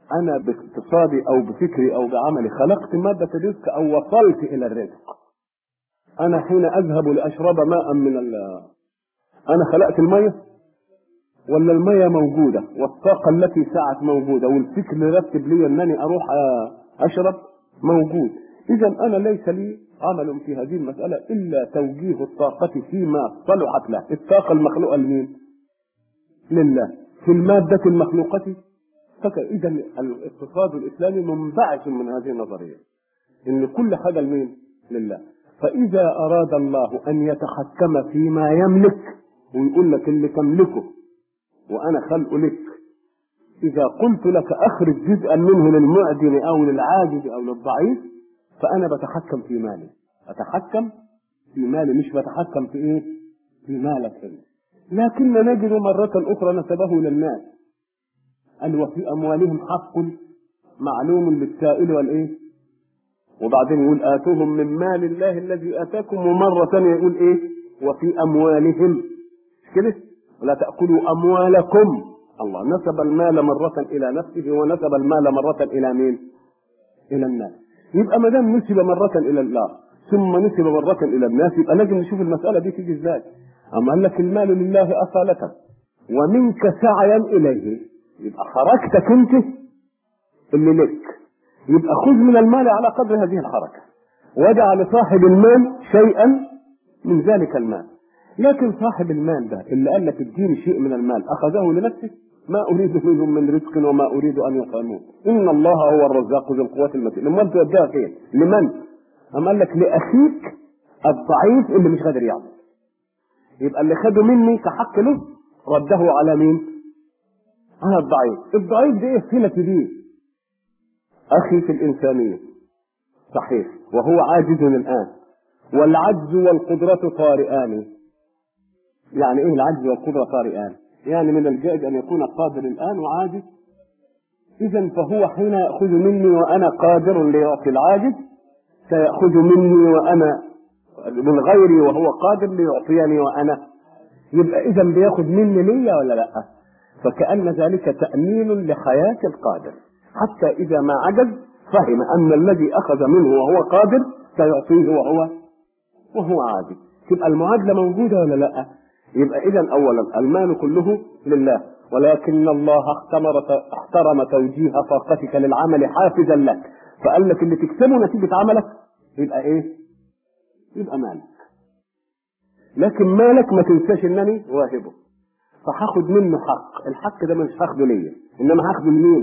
انا باقتصادي او بفكري او بعملي خلقت مادة الرزق او وصلت الى الرزق انا حين اذهب لاشرب ماء من ال انا خلقت المية ولا المية موجودة والطاقة التي سعت موجودة والفكر اللي رتب لي انني اروح اشرب موجود اذا انا ليس لي عمل في هذه المسألة الا توجيه الطاقة فيما صلحت له الطاقة المخلوقة لمين لله في المادة المخلوقة فإذا الاقتصاد الإسلامي منبعث من هذه النظرية إن كل حاجة لمين؟ لله فإذا أراد الله أن يتحكم فيما يملك ويقول لك اللي تملكه وأنا خلق لك إذا قلت لك أخرج جزءا منه للمعدم أو للعاجز أو للضعيف فأنا بتحكم في مالي أتحكم في مالي مش بتحكم في إيه؟ في مالك أنت لكن نجد مرة أخرى نسبه للناس قال وفي أموالهم حق معلوم للسائل والإيه وبعدين يقول آتوهم من مال الله الذي آتاكم ومرة ثانية يقول إيه وفي أموالهم مش كده ولا تأكلوا أموالكم الله نسب المال مرة إلى نفسه ونسب المال مرة إلى مين إلى الناس يبقى ما دام نسب مرة إلى الله ثم نسب مرة إلى الناس يبقى لازم نشوف المسألة دي تيجي إزاي أما قال لك المال لله أصالة ومنك سعيا إليه يبقى حركتك أنت اللي لك يبقى خذ من المال على قدر هذه الحركة ودع لصاحب المال شيئا من ذلك المال لكن صاحب المال ده اللي قال لك اديني شيء من المال أخذه لنفسه ما أريد منهم من رزق وما أريد أن يطعمون إن الله هو الرزاق ذو القوة المتين لما أنت توديها فين؟ لمن؟ أما قال لك لأخيك الضعيف اللي مش قادر يعمل يبقى اللي خده مني كحق له رده على مين؟ على الضعيف الضعيف ده ايه صلة بيه أخي في الإنسانية صحيح وهو عاجز الآن والعجز والقدرة طارئان يعني إيه العجز والقدرة طارئان يعني من الجائز أن يكون قادر الآن وعاجز إذا فهو حين يأخذ مني وأنا قادر ليعطي العاجز سيأخذ مني وأنا من غيري وهو قادر ليعطيني وأنا يبقى إذا بياخذ مني ليا ولا لأ فكأن ذلك تأمين لحياة القادر حتى إذا ما عجز فهم أن الذي أخذ منه وهو قادر سيعطيه وهو وهو عاجز تبقى المعادلة موجودة ولا لا يبقى إذا أولا المال كله لله ولكن الله احتمر احترم توجيه طاقتك للعمل حافزا لك فقال لك اللي تكسبه نتيجة عملك يبقى إيه؟ يبقى مالك لكن مالك ما تنساش إنني واهبه فهاخد منه حق الحق ده مش هاخده ليا إنما هاخده لمين؟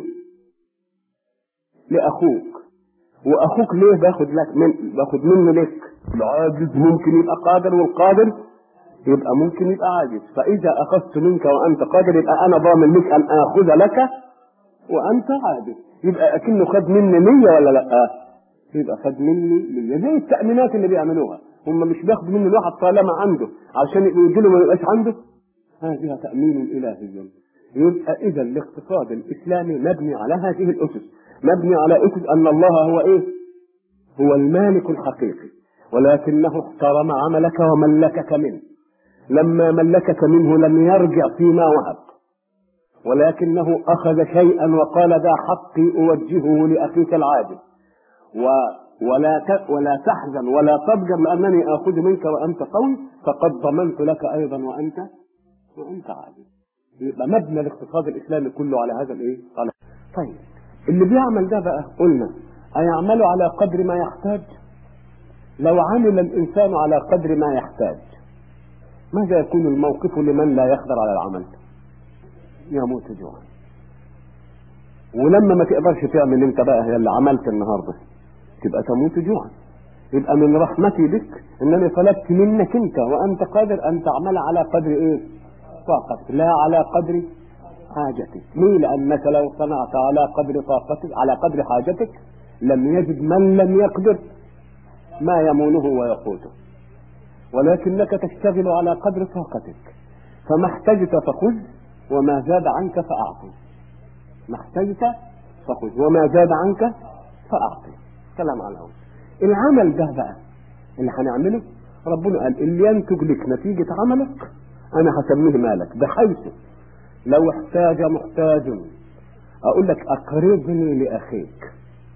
لأخوك وأخوك ليه باخد لك من باخد منه لك العاجز ممكن يبقى قادر والقادر يبقى ممكن يبقى عاجز فإذا أخذت منك وأنت قادر يبقى أنا ضامن لك أن آخذ لك وأنت عاجز يبقى أكنه خد مني مية ولا لأ؟ يبقى خد مني مية زي التأمينات اللي بيعملوها هم مش بياخدوا مني الواحد طالما عنده عشان يديله ما يبقاش عنده هذه تأمين إلهي يبقى إذا الاقتصاد الإسلامي مبني على هذه الأسس مبني على أسس أن الله هو إيه؟ هو المالك الحقيقي ولكنه احترم عملك وملكك منه لما ملكك منه لم يرجع فيما وهب ولكنه أخذ شيئا وقال ذا حقي أوجهه لأخيك العاجز و ولا ت... ولا تحزن ولا تضجر لأنني آخذ منك وأنت قوي فقد ضمنت لك أيضا وأنت وأنت عاجز يبقى مبنى الاقتصاد الإسلامي كله على هذا الإيه؟ على طيب اللي بيعمل ده بقى قلنا أيعمل على قدر ما يحتاج لو عمل الإنسان على قدر ما يحتاج ماذا يكون الموقف لمن لا يقدر على العمل يموت جوعا ولما ما تقدرش تعمل انت بقى اللي عملت النهارده تبقى تموت جوعا يبقى من رحمتي بك انني طلبت منك انت وانت قادر ان تعمل على قدر ايه طاقتك لا على قدر حاجتك ليه لانك لو صنعت على قدر طاقتك على قدر حاجتك لم يجد من لم يقدر ما يمونه ويقوته ولكنك تشتغل على قدر طاقتك فما احتجت فخذ وما زاد عنك فأعطي ما احتجت فخذ وما زاد عنك فأعطي كلام على الأول العمل ده بقى اللي هنعمله ربنا قال اللي ينتج لك نتيجة عملك أنا هسميه مالك بحيث لو احتاج محتاج اقول لك اقرضني لاخيك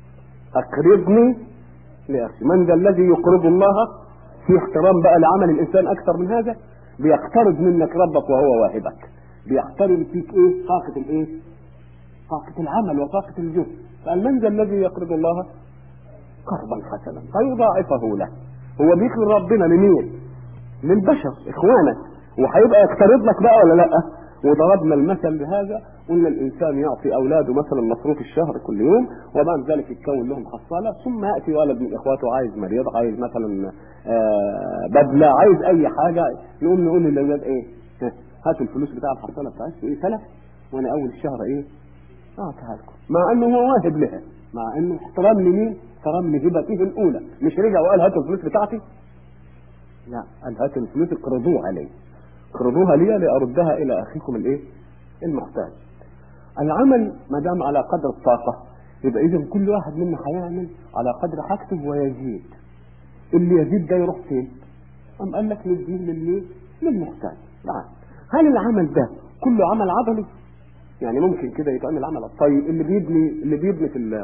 اقرضني لاخي من ذا الذي يقرض الله في احترام بقى لعمل الانسان اكثر من هذا بيقترض منك ربك وهو واهبك بيقترض فيك ايه طاقه الايه طاقه العمل وطاقه الجهد قال من ذا الذي يقرض الله قرضا حسنا فيضاعفه له هو بيقرض ربنا لمين للبشر اخوانك وهيبقى يقترض لك بقى ولا لا وضربنا المثل بهذا قلنا الانسان يعطي اولاده مثلا مصروف الشهر كل يوم وبعد ذلك يتكون لهم حصاله ثم ياتي ولد من اخواته عايز مريض عايز مثلا آه بدله عايز اي حاجه نقوم نقول للاولاد ايه هاتوا الفلوس بتاع الحصاله بتاعتكم ايه سلف وانا اول الشهر ايه اعطيها لكم مع انه هو واهب لها مع انه احترام لمين؟ احترام لهبته الاولى مش رجع وقال هاتوا الفلوس بتاعتي لا قال هاتوا الفلوس اقرضوها لي اقرضوها لي لاردها الى اخيكم الايه؟ المحتاج. العمل ما دام على قدر الطاقه يبقى اذا كل واحد منا هيعمل على قدر حاجته ويزيد. اللي يزيد ده يروح فين؟ أم قال لك نديه للمين؟ للمحتاج. نعم. هل العمل ده كله عمل عضلي؟ يعني ممكن كده يتعمل عمل طيب اللي بيبني اللي بيبني في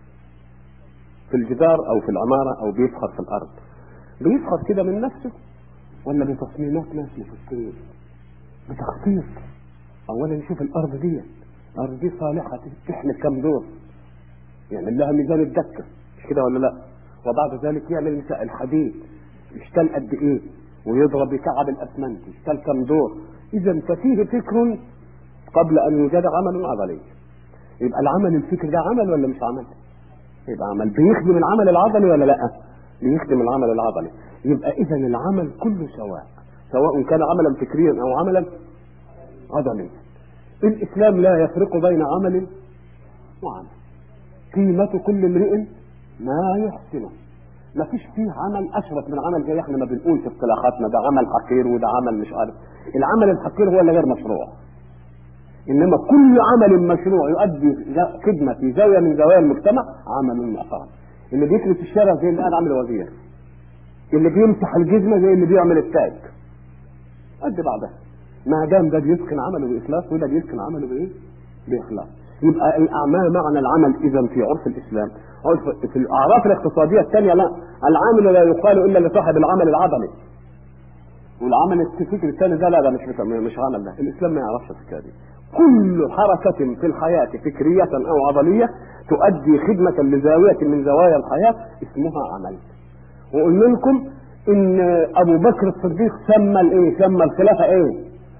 في الجدار او في العماره او بيفخر في الارض بيفخر كده من نفسه ولا بتصميمات ناس مفكرين بتخطيط اولا نشوف الارض دي الارض دي صالحه تحمل كم دور يعمل لها ميزان الدكه مش كده ولا لا وبعد ذلك يعمل مساء الحديد يشتل قد ايه ويضرب بكعب الاسمنت يشتل كم دور اذا ففيه فكر قبل ان يوجد عمل عضلي يبقى العمل الفكري ده عمل ولا مش عمل يبقى عمل بيخدم العمل العضلي ولا لا بيخدم العمل العضلي يبقى اذا العمل كله سواء سواء كان عملا فكريا او عملا عضليا الاسلام لا يفرق بين عمل وعمل قيمة كل امرئ ما يحسنه ما فيش فيه عمل اشرف من عمل زي احنا ما بنقول في اصطلاحاتنا ده عمل حقير وده عمل مش عارف العمل الحقير هو اللي غير مشروع انما كل عمل مشروع يؤدي خدمه في زاويه من زوايا المجتمع عمل محترم اللي بيكنس الشارع زي اللي قاعد عامل وزير اللي بيمسح الجزمه زي اللي بيعمل التاج قد بعضها ما دام ده بيتقن عمله باخلاص وده بيتقن عمله بايه؟ باخلاص يبقى الاعمال معنى العمل اذا في عرف الاسلام عرف في الاعراف الاقتصاديه الثانيه لا العامل لا يقال الا لصاحب العمل العضلي والعمل الفكري الثاني ده لا ده مش مش عمل ده الاسلام ما يعرفش الحكايه دي كل حركة في الحياة فكرية أو عضلية تؤدي خدمة لزاوية من زوايا الحياة اسمها عمل وقلنا لكم إن أبو بكر الصديق سمى الإيه؟ سمى الخلافة إيه؟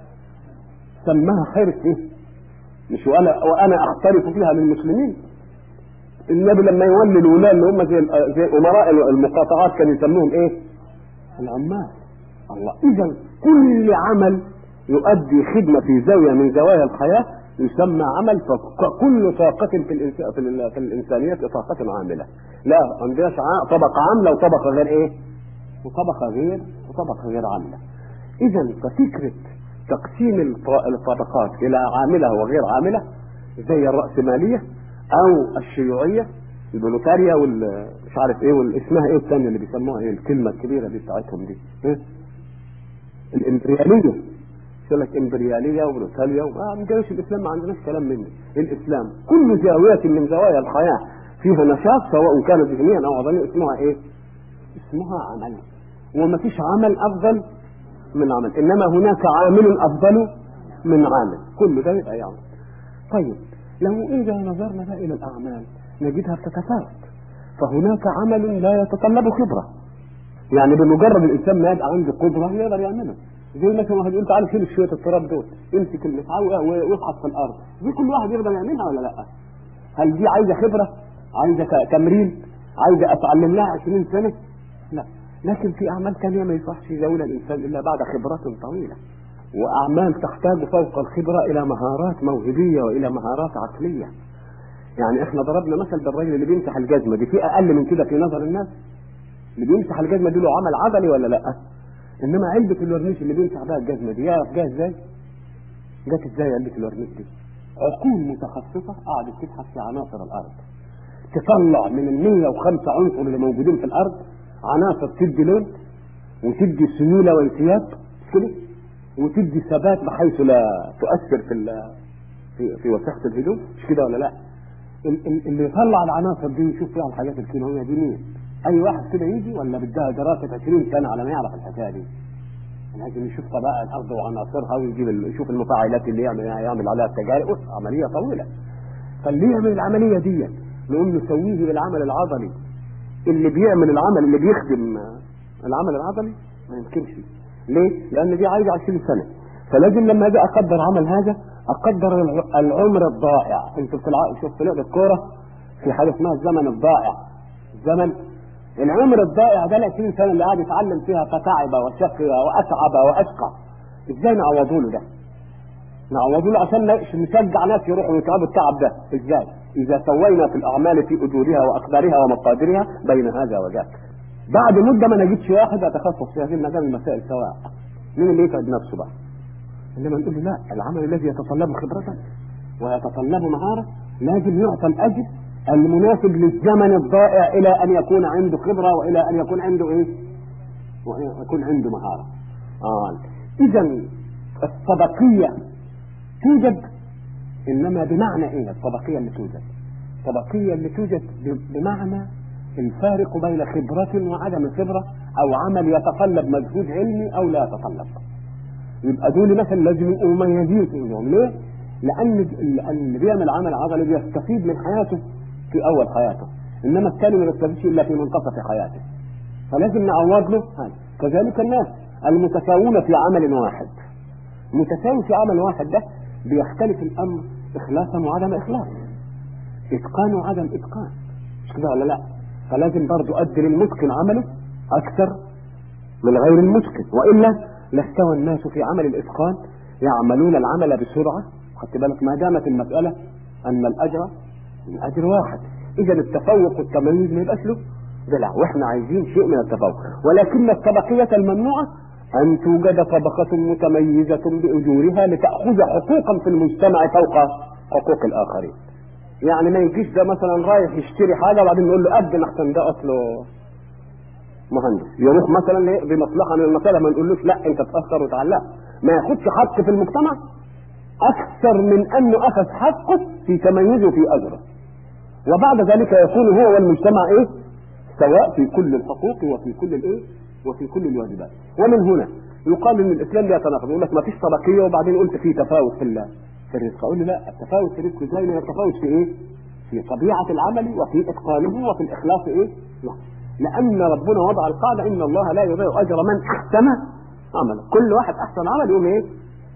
سماها حرف إيه؟ مش وأنا وأنا أعترف فيها للمسلمين النبي لما يولي الولاة اللي هم زي زي أمراء المقاطعات كانوا يسموهم إيه؟ العمال الله إذا كل عمل يؤدي خدمة في زاوية من زوايا الحياة يسمى عمل فكل طاقة في, الإنس... في, ال... في الإنسانية طاقة عاملة لا عندناش طبقة عاملة وطبقة غير إيه وطبقة غير وطبقة غير عاملة إذا ففكرة تقسيم الطبقات إلى عاملة وغير عاملة زي الرأسمالية أو الشيوعية البولوتاريا وال مش عارف ايه والاسمها ايه الثانيه اللي بيسموها ايه الكلمه الكبيره دي بتاعتهم دي إيه؟ الامبرياليه يقول لك امبرياليه وبروتاليا وما عندناش الاسلام ما عندناش كلام منه الاسلام كل زاويه من زوايا الحياه فيها نشاط سواء كان ذهنيا او عضليا اسمها ايه؟ اسمها عمل وما فيش عمل افضل من عمل انما هناك عامل افضل من عامل كل ده يبقى يعمل طيب لو اذا نظرنا بقى الى الاعمال نجدها بتتفاوت فهناك عمل لا يتطلب خبره يعني بمجرد الانسان ما يبقى عنده قدره يقدر يعمله زي مثلا واحد يقول تعالى شيل شويه التراب دول امسك المسعى وافحص في الارض دي كل واحد يقدر يعملها ولا لا؟ هل دي عايزه خبره؟ عايزه تمرين؟ عايزه اتعلم لها 20 سنه؟ لا لكن في اعمال ثانيه ما يصحش يزاولها الانسان الا بعد خبرات طويله واعمال تحتاج فوق الخبره الى مهارات موهبيه والى مهارات عقليه يعني احنا ضربنا مثل بالرجل اللي بيمسح الجزمه دي في اقل من كده في نظر الناس اللي بيمسح الجزمه دي له عمل عضلي ولا لا؟ انما علبه الورنيش اللي بيمسح بها الجزمه دي يعرف جاها ازاي؟ جت ازاي علبه الورنيش دي؟ عقول متخصصه قعدت تبحث في عناصر الارض تطلع من ال 105 عنصر اللي موجودين في الارض عناصر تدي لون وتدي سيوله وانسياب كده وتدي ثبات بحيث لا تؤثر في في في وساخه الهدوم مش كده ولا لا ال- ال- اللي يطلع العناصر دي ويشوف فيها الحاجات الكيماويه دي مين اي واحد كده يجي ولا بدها دراسه 20 سنه على ما يعرف الحكايه دي لازم يشوف طبائع الارض وعناصرها ويجيب ال- يشوف المفاعلات اللي يعمل يعمل عليها التجارب أوف، عمليه طويله فاللي يعمل العمليه دي نقوم نسويه بالعمل العضلي اللي بيعمل العمل اللي بيخدم العمل العضلي ما يمكنش ليه؟ لان دي عايزه 20 سنه فلازم لما اجي اقدر عمل هذا اقدر الع- العمر الضائع انتوا بتلعبوا شوف في لعبه كوره في حاجه اسمها الزمن الضائع الزمن العمر الضائع ده ال 20 سنه اللي قاعد يتعلم فيها فتعب وشقي واتعب واشقى ازاي نعوضوا له ده؟ نعوضوا له عشان نش- نشجع ناس يروحوا يتعبوا التعب ده ازاي؟ اذا سوينا في الاعمال في اجورها واقدارها ومقاديرها بين هذا وذاك. بعد مده ما نجدش واحد يتخصص في هذه المجال المسائل سواء. مين اللي يتعب نفسه بقى؟ انما نقول له لا العمل الذي يتطلب خبرة ويتطلب مهارة لازم يعطى الاجر المناسب للزمن الضائع الى ان يكون عنده خبرة والى ان يكون عنده ايه؟ وان يكون عنده مهارة. آه. اذا الطبقية توجد انما بمعنى ايه الطبقية اللي توجد؟ الطبقية اللي توجد ب- بمعنى الفارق بين خبرة وعدم خبرة او عمل يتطلب مجهود علمي او لا يتطلب. يبقى دول مثلا لازم يبقوا مميزين فيهم ليه؟ لأن لأن اللي بيعمل عمل عضلي بيستفيد من حياته في أول حياته إنما الثاني ما بيستفيدش إلا في منتصف حياته فلازم نعوض له هذا كذلك الناس المتساوون في عمل واحد متساوي في عمل واحد ده بيختلف الأمر إخلاصا وعدم إخلاص إتقان وعدم إتقان مش كده ولا لا؟ فلازم برضو أدي للمتقن عمله أكثر من غير المتقن والا لاستوى الناس في عمل الاتقان يعملون العمل بسرعه خدت بالك ما دامت المساله ان الاجر الاجر واحد اذا التفوق والتمييز ما يبقاش له ضلع واحنا عايزين شيء من التفوق ولكن الطبقيه الممنوعه ان توجد طبقه متميزه باجورها لتاخذ حقوقا في المجتمع فوق حقوق الاخرين يعني ما يجيش ده مثلا رايح يشتري حاجه وبعدين نقول له قدم احسن ده اصله مهندس يروح مثلا ليه؟ بمصلحه من المصالح ما نقولوش لا انت تاثر وتعلق ما ياخدش حق في المجتمع اكثر من انه اخذ حقه في تميزه في اجره وبعد ذلك يكون هو والمجتمع ايه سواء في كل الحقوق وفي كل الايه وفي كل الواجبات ومن هنا يقال ان الاسلام لا يتناقض يقول لك ما فيش طبقيه وبعدين قلت في تفاوت في ال- في الرزق اقول له لا التفاوت في الرزق ازاي ما التفاوت في ايه في طبيعه العمل وفي اتقانه وفي الاخلاص ايه لا. لان ربنا وضع القاعده ان الله لا يضيع اجر من احسن عملا كل واحد احسن عمل يقوم ايه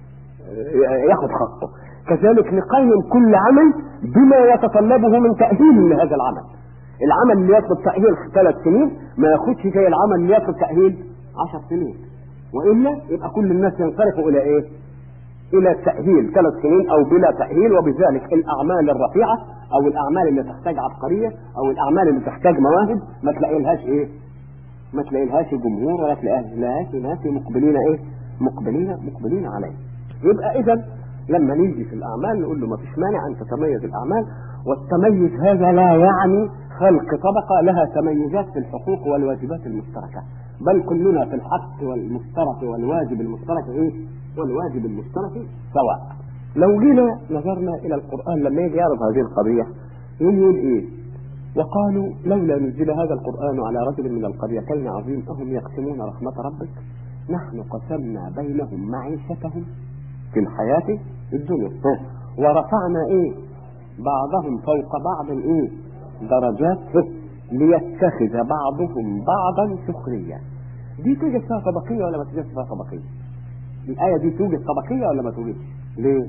ياخذ حقه كذلك نقيم كل عمل بما يتطلبه من تأهيل لهذا العمل العمل اللي يطلب تأهيل ثلاث سنين ما ياخدش زي العمل اللي يطلب تأهيل عشر سنين وإلا يبقى كل الناس ينصرفوا إلى إيه؟ إلى التأهيل ثلاث سنين أو بلا تأهيل وبذلك الأعمال الرفيعة أو الأعمال اللي تحتاج عبقرية أو الأعمال اللي تحتاج مواهب ما تلاقي لهاش إيه؟ ما تلاقي لهاش جمهور ولا تلاقي لهاش ناس مقبلين إيه؟ مقبلين مقبلين عليه يبقى إذا لما نيجي في الأعمال نقول له ما فيش مانع أن تتميز الأعمال والتميز هذا لا يعني خلق طبقة لها تميزات في الحقوق والواجبات المشتركة بل كلنا في الحق والمشترك والواجب المشترك إيه؟ والواجب المشترك سواء لو جينا نظرنا إلى القرآن لما يجي يعرض هذه القضية يقول إيه وقالوا لولا نزل هذا القرآن على رجل من القريتين عظيم أهم يقسمون رحمة ربك نحن قسمنا بينهم معيشتهم في الحياة الدنيا ها. ورفعنا ايه بعضهم فوق بعض ايه درجات ها. ليتخذ بعضهم بعضا سخريا دي توجد فيها طبقية ولا ما توجد فيها طبقية الآية دي توجد طبقية ولا ما توجدش ليه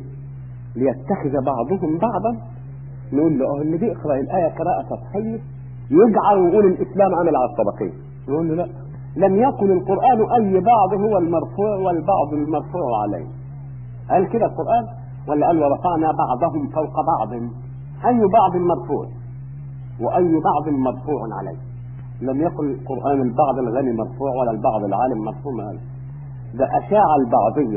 ليتخذ بعضهم بعضا نقول له اه اللي بيقرأ الآية قراءة سطحية يجعل ويقول الإسلام عمل على الطبقية نقول له لا لم يكن القرآن أي بعض هو المرفوع والبعض المرفوع عليه قال كده القرآن ولا قال ورفعنا بعضهم فوق بعض أي بعض مرفوع وأي بعض مرفوع عليه لم يقل القرآن البعض الغني مرفوع ولا البعض العالم مرفوع ما قال. ده أشاع البعضية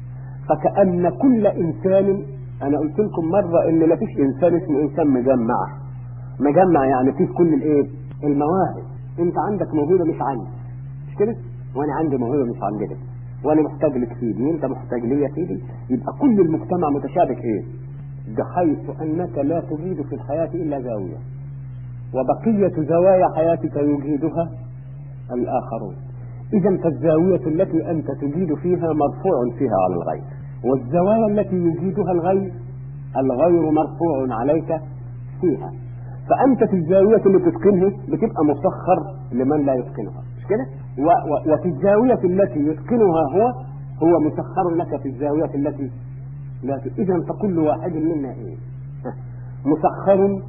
فكأن كل إنسان أنا قلت لكم مرة إن ما فيش إنسان اسمه إنسان مجمع مجمع يعني فيه كل الإيه المواهب أنت عندك موهبة مش عندي مش كده وأنا عندي موهبة مش عندك وانا محتاج لك سيدي وانت محتاج ليا سيدي يبقى كل المجتمع متشابك ايه بحيث أنك لا تجيد في الحياة إلا زاوية وبقية زوايا حياتك يجيدها الآخرون إذا فالزاوية التي أنت تجيد فيها مرفوع فيها على الغير والزوايا التي يجيدها الغير الغير مرفوع عليك فيها فأنت في الزاوية اللي تتقنها بتبقى مسخر لمن لا يتقنها مش كده؟ وفي الزاوية التي يتقنها هو هو مسخر لك في الزاوية التي لا إذا فكل واحد منا إيه؟ مسخر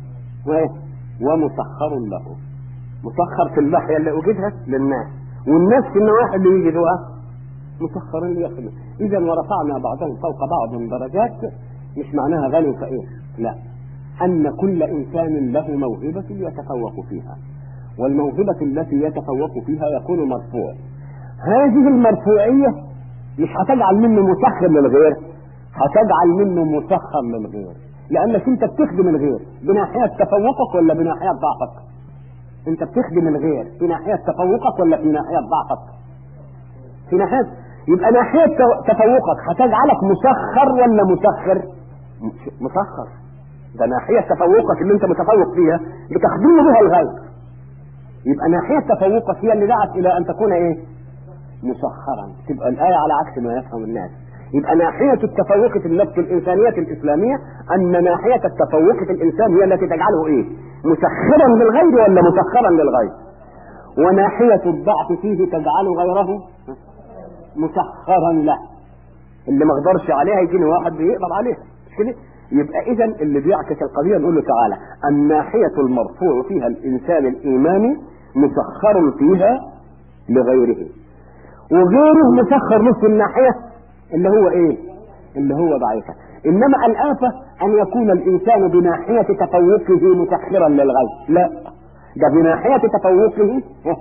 ومسخر له مسخر في الناحية اللي أوجدها للناس والناس في النواحي اللي يجدوها مسخرين ليخدموا إذا ورفعنا بعضهم فوق بعض درجات مش معناها غني فإيه لا أن كل إنسان له موهبة يتفوق فيها والموهبة التي يتفوق فيها يكون مرفوع هذه المرفوعية مش هتجعل منه مسخر للغير هتجعل منه مسخر للغير لأنك أنت بتخدم الغير بناحية تفوقك ولا بناحية ضعفك أنت بتخدم الغير في ناحية تفوقك ولا في ناحية ضعفك في ناحية يبقى ناحية تفوقك هتجعلك مسخر ولا مسخر مسخر ده ناحية تفوقك اللي انت متفوق فيها بتخدم بها الغير يبقى ناحية تفوقك هي اللي دعت الى ان تكون ايه مسخرا تبقى الآية على عكس ما يفهم الناس يبقى ناحية التفوق في النفس الإنسانية الإسلامية أن ناحية التفوق في الإنسان هي التي تجعله إيه؟ مسخرا للغير ولا مسخرا للغير؟ وناحية الضعف فيه تجعل غيره مسخرا له اللي ما قدرش عليها يجيني واحد بيقدر عليها مش كده؟ يبقى اذا اللي بيعكس القضيه نقول له تعالى الناحيه المرفوع فيها الانسان الايماني مسخر فيها لغيره وغيره مسخر له في الناحيه اللي هو ايه اللي هو ضعيفه انما الافه ان يكون الانسان بناحيه تفوقه مسخرا للغير لا ده بناحيه تفوقه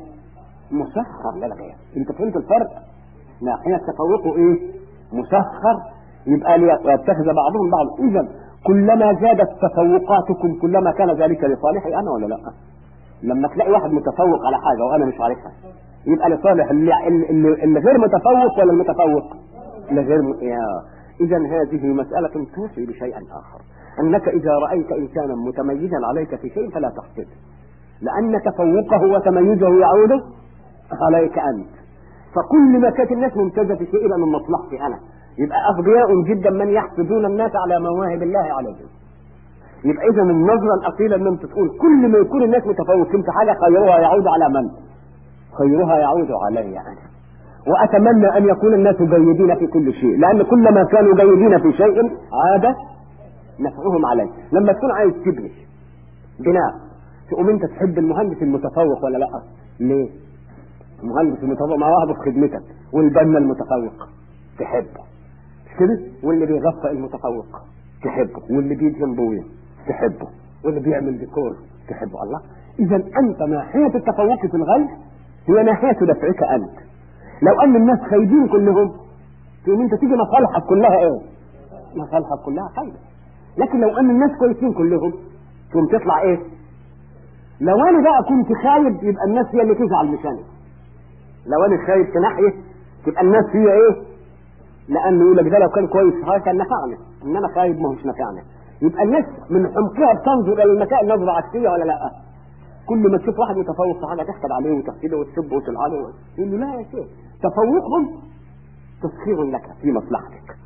مسخر للغير انت فهمت الفرق ناحيه تفوقه ايه مسخر يبقى ليتخذ بعضهم بعض اذا كلما زادت تفوقاتكم كلما كان ذلك لصالحي انا ولا لا لما تلاقي واحد متفوق على حاجه وانا مش عارفها يبقى لصالح اللي, اللي, اللي غير متفوق ولا المتفوق اللي غير م... يا اذا هذه مساله توصي بشيء اخر انك اذا رايت انسانا متميزا عليك في شيء فلا تحسد لان تفوقه وتميزه يعود عليك انت فكل ما كانت الناس ممتازه في شيء يبقى من مصلحتي انا يبقى اغبياء جدا من يحسدون الناس على مواهب الله عليهم يبقى اذا النظره الاصيله ان انت تقول كل ما يكون الناس متفوقين في حاجه خيرها يعود على من؟ خيرها يعود علي انا واتمنى ان يكون الناس جيدين في كل شيء لان كلما كانوا جيدين في شيء عاد نفعهم عليه لما تكون عايز تبني بناء تقوم انت تحب المهندس المتفوق ولا لا؟ ليه؟ المهندس المتفوق مع واحد في خدمتك والبنا المتفوق تحبه مش كده؟ واللي بيغفى المتفوق تحبه واللي بيدهن بويه تحبه واللي بيعمل ديكور تحبه الله اذا انت ناحيه التفوق في الغيب هي ناحيه دفعك انت لو ان الناس خايبين كلهم تقوم انت تيجي مصالحك كلها ايه مصالحك كلها خايبه لكن لو ان الناس كويسين كلهم تقوم تطلع ايه لو انا بقى كنت خايب يبقى الناس هي اللي تزعل مش انا لو انا خايب في ناحيه تبقى الناس هي ايه لانه يقول لك ده لو كان كويس في حاجه كان نفعنا انما خايب ما هوش نفعنا يبقى الناس من حمقها بتنظر الى المسائل نظره عكسيه ولا لا؟ كل ما تشوف واحد متفوق في حاجه تحسد عليه وتحسده وتسبه وتلعنه يقول له لا يا شيخ تفوقهم تسخير لك في مصلحتك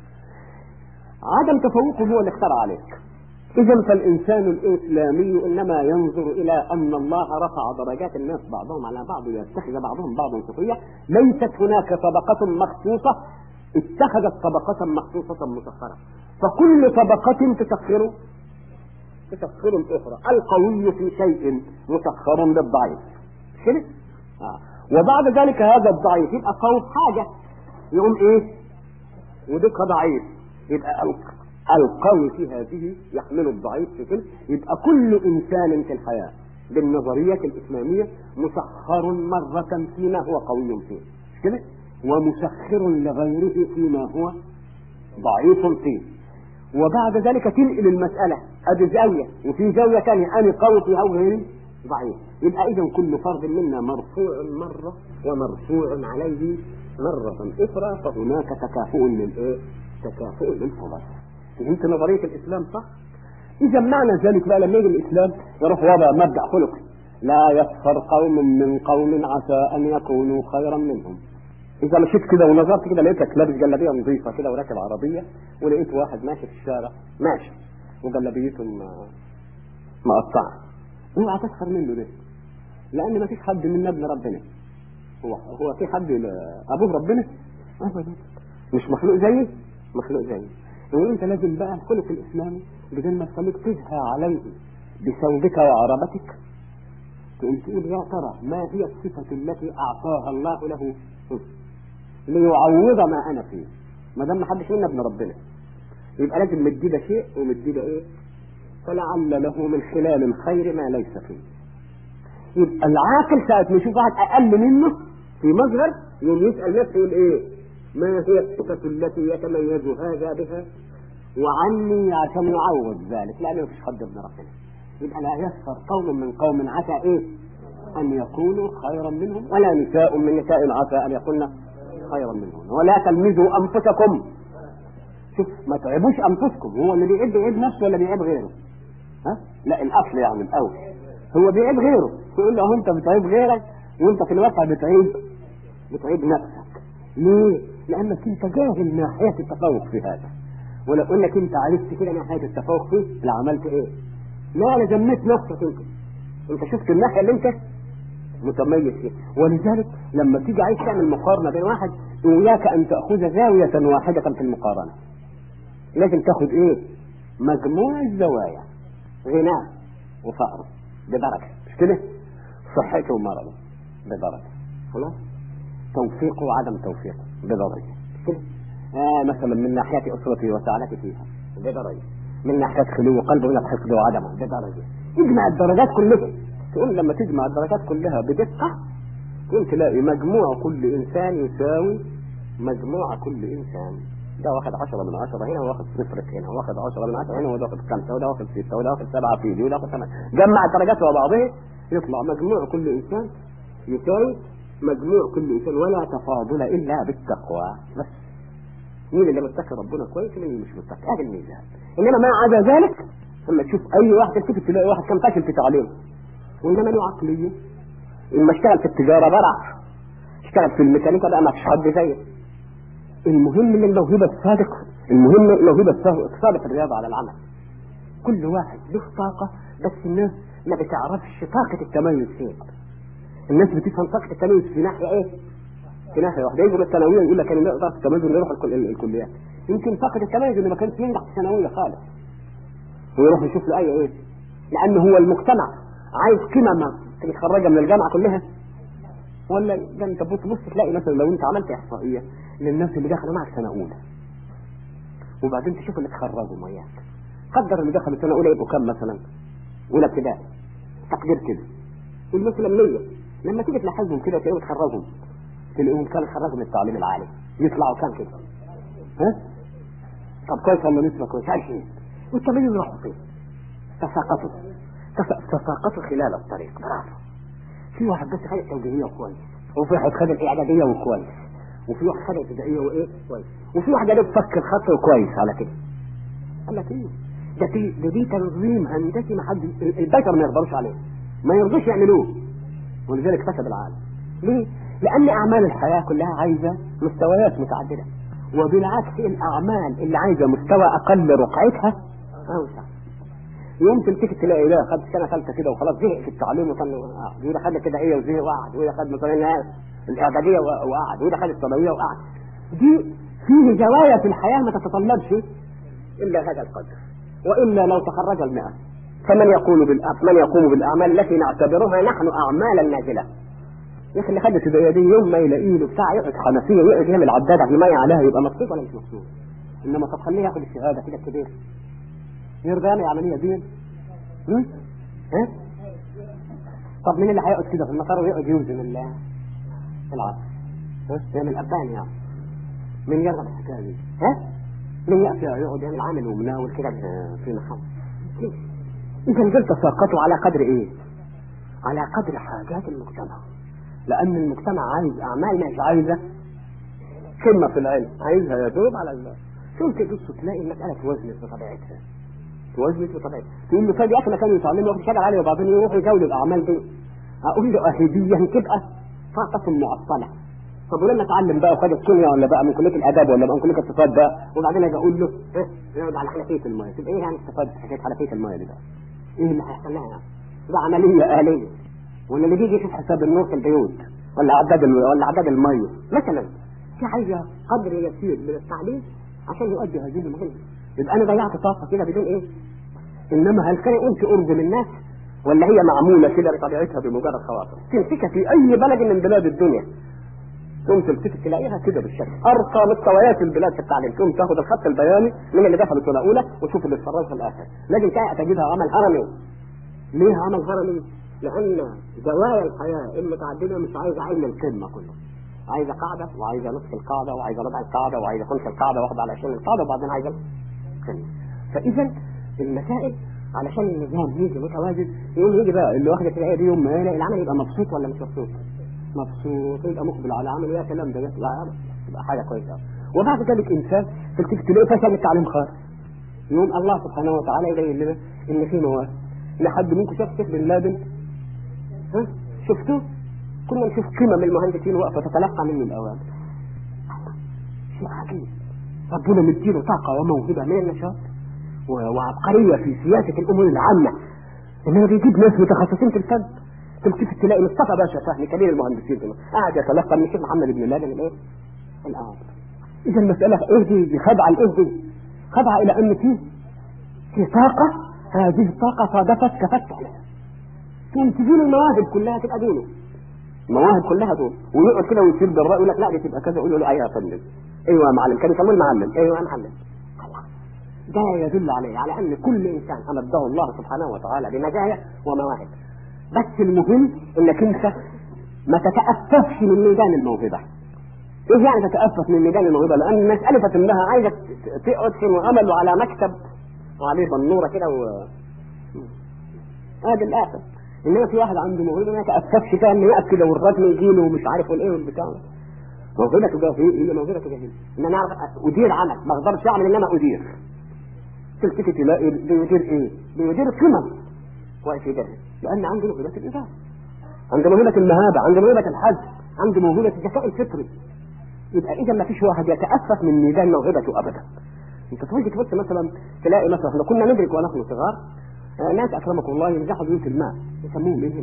عدم تفوقهم هو اللي اختار عليك اذا فالانسان الاسلامي انما ينظر الى ان الله رفع درجات الناس بعضهم على بعض ويتخذ بعضهم بعضا سخريه ليست هناك طبقه مخصوصه اتخذت طبقة مخصوصة مسخرة فكل طبقة تسخر تسخر الأخرى القوي في شيء مسخر للضعيف كده؟ آه. وبعد ذلك هذا الضعيف يبقى قوي في حاجة يقوم ايه؟ ودك ضعيف يبقى القوي في هذه يحمل الضعيف في كل يبقى كل إنسان في الحياة بالنظرية الإسلامية مسخر مرة فيما هو قوي فيه مش كده؟ ومسخر لغيره فيما هو ضعيف فيه وبعد ذلك تنقل المسألة ادي زاوية وفي زاوية ثانية أنا قوي فيها وغيري ضعيف يبقى إذا كل فرد منا مرفوع مرة ومرفوع عليه مرة أخرى فهناك تكافؤ للإيه؟ تكافؤ للفرص فهمت نظريه الاسلام صح؟ اذا معنى ذلك بقى لما يجي الاسلام يروح وضع مبدا خلقي لا يسخر قوم من قوم عسى ان يكونوا خيرا منهم اذا مشيت كده ونظرت كده لقيتك لابس جلابيه نظيفه كده وراكب عربيه ولقيت واحد ماشي في الشارع ماشي وجلابيته مقطعه اوعى تسخر منه ليه؟ لان ما فيش حد منا ابن ربنا هو هو في حد ابوه ربنا؟ ابدا مش مخلوق زيي؟ مخلوق زيي وانت لازم بقى الخلق الاسلامي بدل ما تخليك تزهى عليه بثوبك وعربتك تقوم تقول يا ترى ما هي الصفة التي أعطاها الله له ليعوض ما أنا فيه ما دام ما حدش منا ابن ربنا يبقى لازم مدي ده شيء ومدي ده إيه فلعل له من خلال الخير ما ليس فيه يبقى العاقل ساعة ما يشوف واحد أقل منه في مظهر يوم يسأل نفسه يقول إيه ما هي الصفة التي يتميز هذا بها وعني عشان يعوض ذلك لأنه مفيش حد ابن ربنا يبقى لا يسخر قوم من قوم عسى إيه أن يكونوا خيرا منهم ولا نساء من نساء عسى أن يكون خيرا منهم ولا تلمزوا أنفسكم شوف ما تعبوش أنفسكم هو اللي بيعيب بيعيب نفسه ولا بيعيب غيره ها لا الأصل يعني الأول هو بيعيب غيره تقول له أنت بتعيب غيرك وأنت في الواقع بتعيب بتعيب نفسك ليه؟ لأنك أنت جاهل ناحية التفوق في هذا ولو انك انت عرفت كده ناحيه التفوق فيه لعملت ايه؟ لا انا جميت نفسك انت انت شفت الناحيه اللي انت متميز فيها ولذلك لما تيجي عايز تعمل مقارنه بين واحد اياك ان تاخذ زاويه واحده في المقارنه لازم تاخذ ايه؟ مجموع الزوايا غناه وفقره بدرجه مش كده؟ صحته ومرضه بدرجه خلاص؟ توفيقه وعدم توفيقه بدرجه مش كده؟ آه مثلا من ناحية أسرتي وسعادتي فيها بدرجة من ناحية خلو قلبه من حقده وعدمه بدرجة اجمع الدرجات كلها تقول لما تجمع الدرجات كلها بدقة تقول تلاقي مجموع كل إنسان يساوي مجموع كل إنسان ده واخد عشرة من عشرة هنا واخد صفر هنا واخد عشرة من عشرة هنا وده واخد خمسة وده واخد ستة وده واخد سبعة في دي وده واخد ثمانية جمع الدرجات مع بعضها يطلع مجموع كل إنسان يساوي مجموع كل إنسان ولا تفاضل إلا بالتقوى بس مين اللي متقي ربنا كويس ومين اللي مش متقي هذا الميزان انما ما عدا ذلك لما تشوف اي واحد تلتفت تلاقي واحد كان فاشل في تعليمه وانما له عقليه لما اشتغل في التجاره برع اشتغل في الميكانيكا بقى ما فيش حد زيه المهم ان الموهبه الصادقه المهم الموهبه الصادقه الرياضه على العمل كل واحد له طاقه بس الناس ما بتعرفش طاقه التميز فين الناس بتفهم طاقه التميز في ناحيه ايه في ناحيه واحده يجوا الثانويه يقول لك انا نقدر التميز اللي يروح الكل... الكليات يمكن فقد التميز اللي ما كانش ينجح في الثانويه خالص ويروح يشوف له اي ايه لان هو المجتمع عايز قمم متخرجه من الجامعه كلها ولا ده انت بص بص تلاقي مثلا لو انت عملت احصائيه للناس اللي دخلوا معك سنه اولى وبعدين تشوف اللي اتخرجوا وياك قدر اللي دخلوا سنه اولى يبقوا كام مثلا اولى ابتدائي تقدير كده قول مثلا 100 لما تيجي تلاحظهم كده تلاقيهم اتخرجوا تلاقيهم كانوا اتخرجوا من التعليم العالي يطلعوا كام كده ها طب كويس ولا نسبه كويس 20 والتميز راحوا فين تساقطوا تساقطوا خلال الطريق برافو في واحد بس خد التوجيهيه وكويس وفي واحد خد الاعداديه وكويس وفي واحد خد الابتدائيه وايه كويس وفي واحد قال فك الخط وكويس على كده قال لك ايه ده دي ده دي تنظيم هندسي ما حد البشر ما يقدروش عليه ما يرضوش يعملوه ولذلك فسد العالم ليه؟ لأن أعمال الحياة كلها عايزة مستويات متعددة وبالعكس الأعمال اللي عايزة مستوى أقل رقعتها أوسع يوم تمسك تلاقي ده خد سنة ثالثة كده وخلاص زهق في التعليم وطن وقعد وده خد كده هي وزهق وقعد وده خد مثلا الإعدادية وقعد وده خد الثانوية وقعد دي فيه زوايا في الحياة ما تتطلبش إلا هذا القدر وإلا لو تخرج المئة فمن يقول بالأ... من يقوم بالأعمال التي نعتبرها نحن أعمالا نازلة يا اخي اللي خد الابتدائيه دي يوم ما يلاقيه له بتاع يقعد حنفيه يقعد يعمل عداد على الميه عليها يبقى مبسوط ولا مش مبسوط؟ انما طب خليه ياخد الشهاده كده كبير يرضى العمليه دي؟ ها؟ ها؟ طب مين اللي هيقعد كده في المطار ويقعد يوزن العصر؟ ها؟ يعمل ابان يعني مين يرغب الحكايه دي؟ ها؟ مين يأتي يقعد يعمل عامل ومناول كده في نحو إذا دول تساقطوا على قدر إيه؟ على قدر حاجات المجتمع لأن المجتمع عايز أعمال مش عايزة قمة في العلم عايزها يا دوب على الله ثم تبص تلاقي المسألة توزنت بطبيعتها توزنت بطبيعتها تقول له طيب يا أخي ما كانوا يتعلموا ياخد شغل عليه وبعدين يروحوا يزاولوا الأعمال دي أقول له أهديا تبقى طاقة معطلة طب ولما اتعلم بقى وخد الكيمياء ولا بقى من كليه الاداب ولا بقى من كليه الاقتصاد بقى وبعدين اجي اقول له ايه يقعد على حنفيه المايه تبقى ايه يعني استفاد حكايه حنفيه المايه دي بقى؟ ايه اللي هيحصل لها يعني؟ ده عمليه اليه ولا اللي بيجي يشوف حساب النور في البيوت ولا عداد ولا عداد الميه مثلا في حاجه قدر يسير من التعليم عشان يؤدي هذه المهمه يبقى انا ضيعت طاقه كده بدون ايه؟ انما هل كان انت ارجو الناس ولا هي معموله كده بطبيعتها بمجرد خواطر تمسكها في اي بلد من بلاد الدنيا تقوم تلتفت تلاقيها كده بالشكل ارقى مستويات البلاد في التعليم تقوم تاخد الخط البياني من اللي دخلوا سنه اولى وتشوف اللي اتفرج في الاخر لكن تجدها عمل هرمي ليه عمل هرمي؟ لان زوايا الحياه المتعدده مش عايزه علم القمه كله عايزه قاعده وعايزه نصف القاعده وعايزه ربع القاعده وعايزه خمس القاعده واخد على 20 القاعده وبعدين عايزه القمه فاذا المسائل علشان النظام يجي متوازن يقوم يجي بقى اللي واخد الابتدائيه دي يوم ما يلاقي العمل يبقى مبسوط ولا مش مبسوط؟ مبسوط يبقى مقبل على عمل يا كلام ده يطلع يبقى حاجه كويسه وبعد ذلك انسان تلتفت تلاقيه فشل التعليم خالص يوم الله سبحانه وتعالى يبين لنا ان في مواد لحد منكم شاف شيخ بن لادن ها شفتوه كنا نشوف قمم المهندسين واقفه تتلقى منه الاوامر شيء عجيب ربنا مديله طاقه وموهبه من النشاط وعبقريه في سياسه الامور العامه انما بيجيب ناس متخصصين في الفن تلتفت تلاقي مصطفى باشا فهمي كبير المهندسين دول قاعد يتلقى من الشيخ محمد بن لادن الايه؟ الاوامر اذا المساله ايه دي؟ دي خدعه الايه دي؟ خدعه الى ان في في طاقه هذه الطاقه صادفت كفت عليها تقوم تزول المواهب كلها تبقى دونه المواهب كلها دول ويقعد كده ويصير بالراي يقول لك لا دي تبقى كذا يقول له ايوه يا فندم ايوه يا معلم كانوا يسموه المعلم ايوه يا معلم ده يدل عليه على ان كل انسان امده الله سبحانه وتعالى بمزايا ومواهب بس المهم انك انت ما تتأففش من ميدان الموهبة ايه يعني تتأفف من ميدان الموهبة لان مسألة انها عايزة تقعد في عمله على مكتب وعليه بنورة كده و هذا الاخر انما في واحد عنده موهبة ما يتأففش فيها انه يقف كده والرجل يجيله ومش عارف والايه والبتاع موهبته جاهلية هي موهبته جاهلية ان انا اعرف ادير عمل ما اقدرش اعمل انما ادير تلتفت تلاقي بيدير ايه؟ بيدير قمم واقف يدرس لان عنده موهبه الاداره عنده موهبه المهابه عنده موهبه الحج عنده موهبه الذكاء الفطري يبقى اذا ما فيش واحد يتاسف من ميدان موهبته ابدا انت تيجي تبص مثلا تلاقي مثلا احنا كنا ندرك ونحن صغار ناس اكرمكم الله ينزحوا بيوت الماء يسموهم ايه هنا؟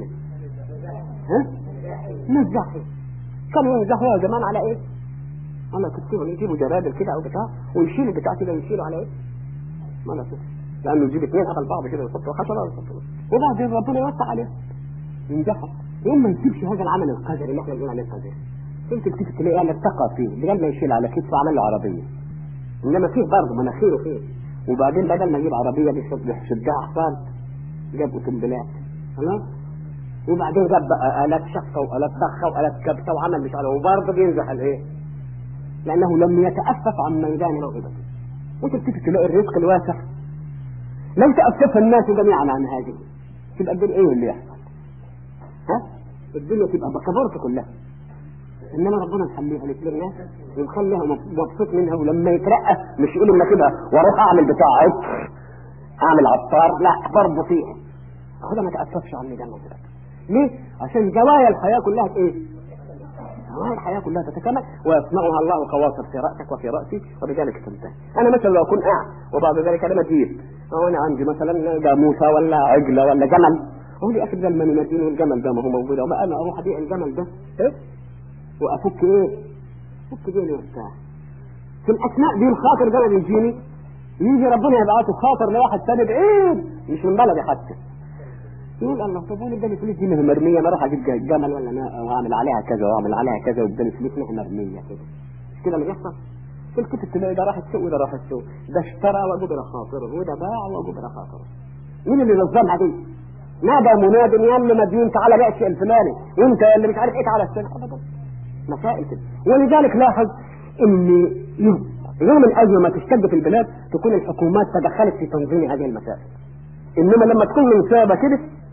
ها؟ نزحوا كانوا ينزحوا زمان على ايه؟ على كتبهم يجيبوا جرادل كده او بتاع ويشيلوا بتاع كده ويشيلوا على ايه؟ ما لا لانه يجيب اثنين قبل بعض كده ويحطوا خشبه ويحطوا وبعدين ربنا يوسع عليه ينجحوا يوم ما يسيبش هذا العمل القذر اللي احنا بنقول عليه القذر انت تيجي تلاقيه انا ارتقى فيه بدل ما يشيل على كتفه عمل له عربيه انما فيه برضه مناخيره فيه وبعدين بدل ما يجيب عربيه بيشدها حصان جاب اوتومبيلات خلاص وبعدين جاب بقى الات شقه والات ضخه والات كبسه وعمل مش عارف وبرضه بينزح الايه؟ لانه لم يتاسف عن ميدان موهبته وانت بتيجي تلاقي الرزق الواسع لو تأسف الناس جميعا عن هذه تبقى الدنيا ايه اللي يحصل ها الدنيا تبقى بكبرت كلها انما ربنا مخليها للناس ومخليها مبسوط منها ولما يترقى مش يقول لما كده واروح اعمل بتاع عطر اعمل عطار لا برضه فيها اخدها ما تأسفش عن ميدان موهبتك ليه؟ عشان زوايا الحياة كلها ايه؟ زوايا الحياة كلها تتكامل ويصنعها الله قواصر في رأسك وفي رأسي وبذلك تنتهي أنا مثلا لو أكون قاعد وبعد ذلك أنا مدين أو أنا عندي مثلا جاموسة ولا عجلة ولا جمل أقول لي أخي ده المنادين والجمل ده ما هو موجود وما أنا أروح أبيع الجمل ده إيه؟ وأفك إيه؟ أفك ديني وبتاع في الأثناء دي الخاطر ده يجيني يجي ربنا يبعته خاطر لواحد ثاني بعيد مش من بلدي حتى يقول الله طب انا اداني فلوس دي مرميه ما اروح اجيب جمل ولا انا واعمل عليها كذا واعمل عليها كذا واداني فلوس ما مرميه كده مش كده اللي بيحصل تلتفت تلاقي ده راح السوق وده راح السوق ده اشترى وجبر خاطره وده باع وجبر خاطره مين اللي نظمها دي؟ نادى مناد يا اللي مديون تعالى بيع الشيء الفلاني وانت اللي مش عارف ايه تعالى السنة ابدا مسائل كده ولذلك لاحظ ان يوم الازمه ما تشتد في البلاد تكون الحكومات تدخلت في تنظيم هذه المسائل انما لما تكون منسابه كده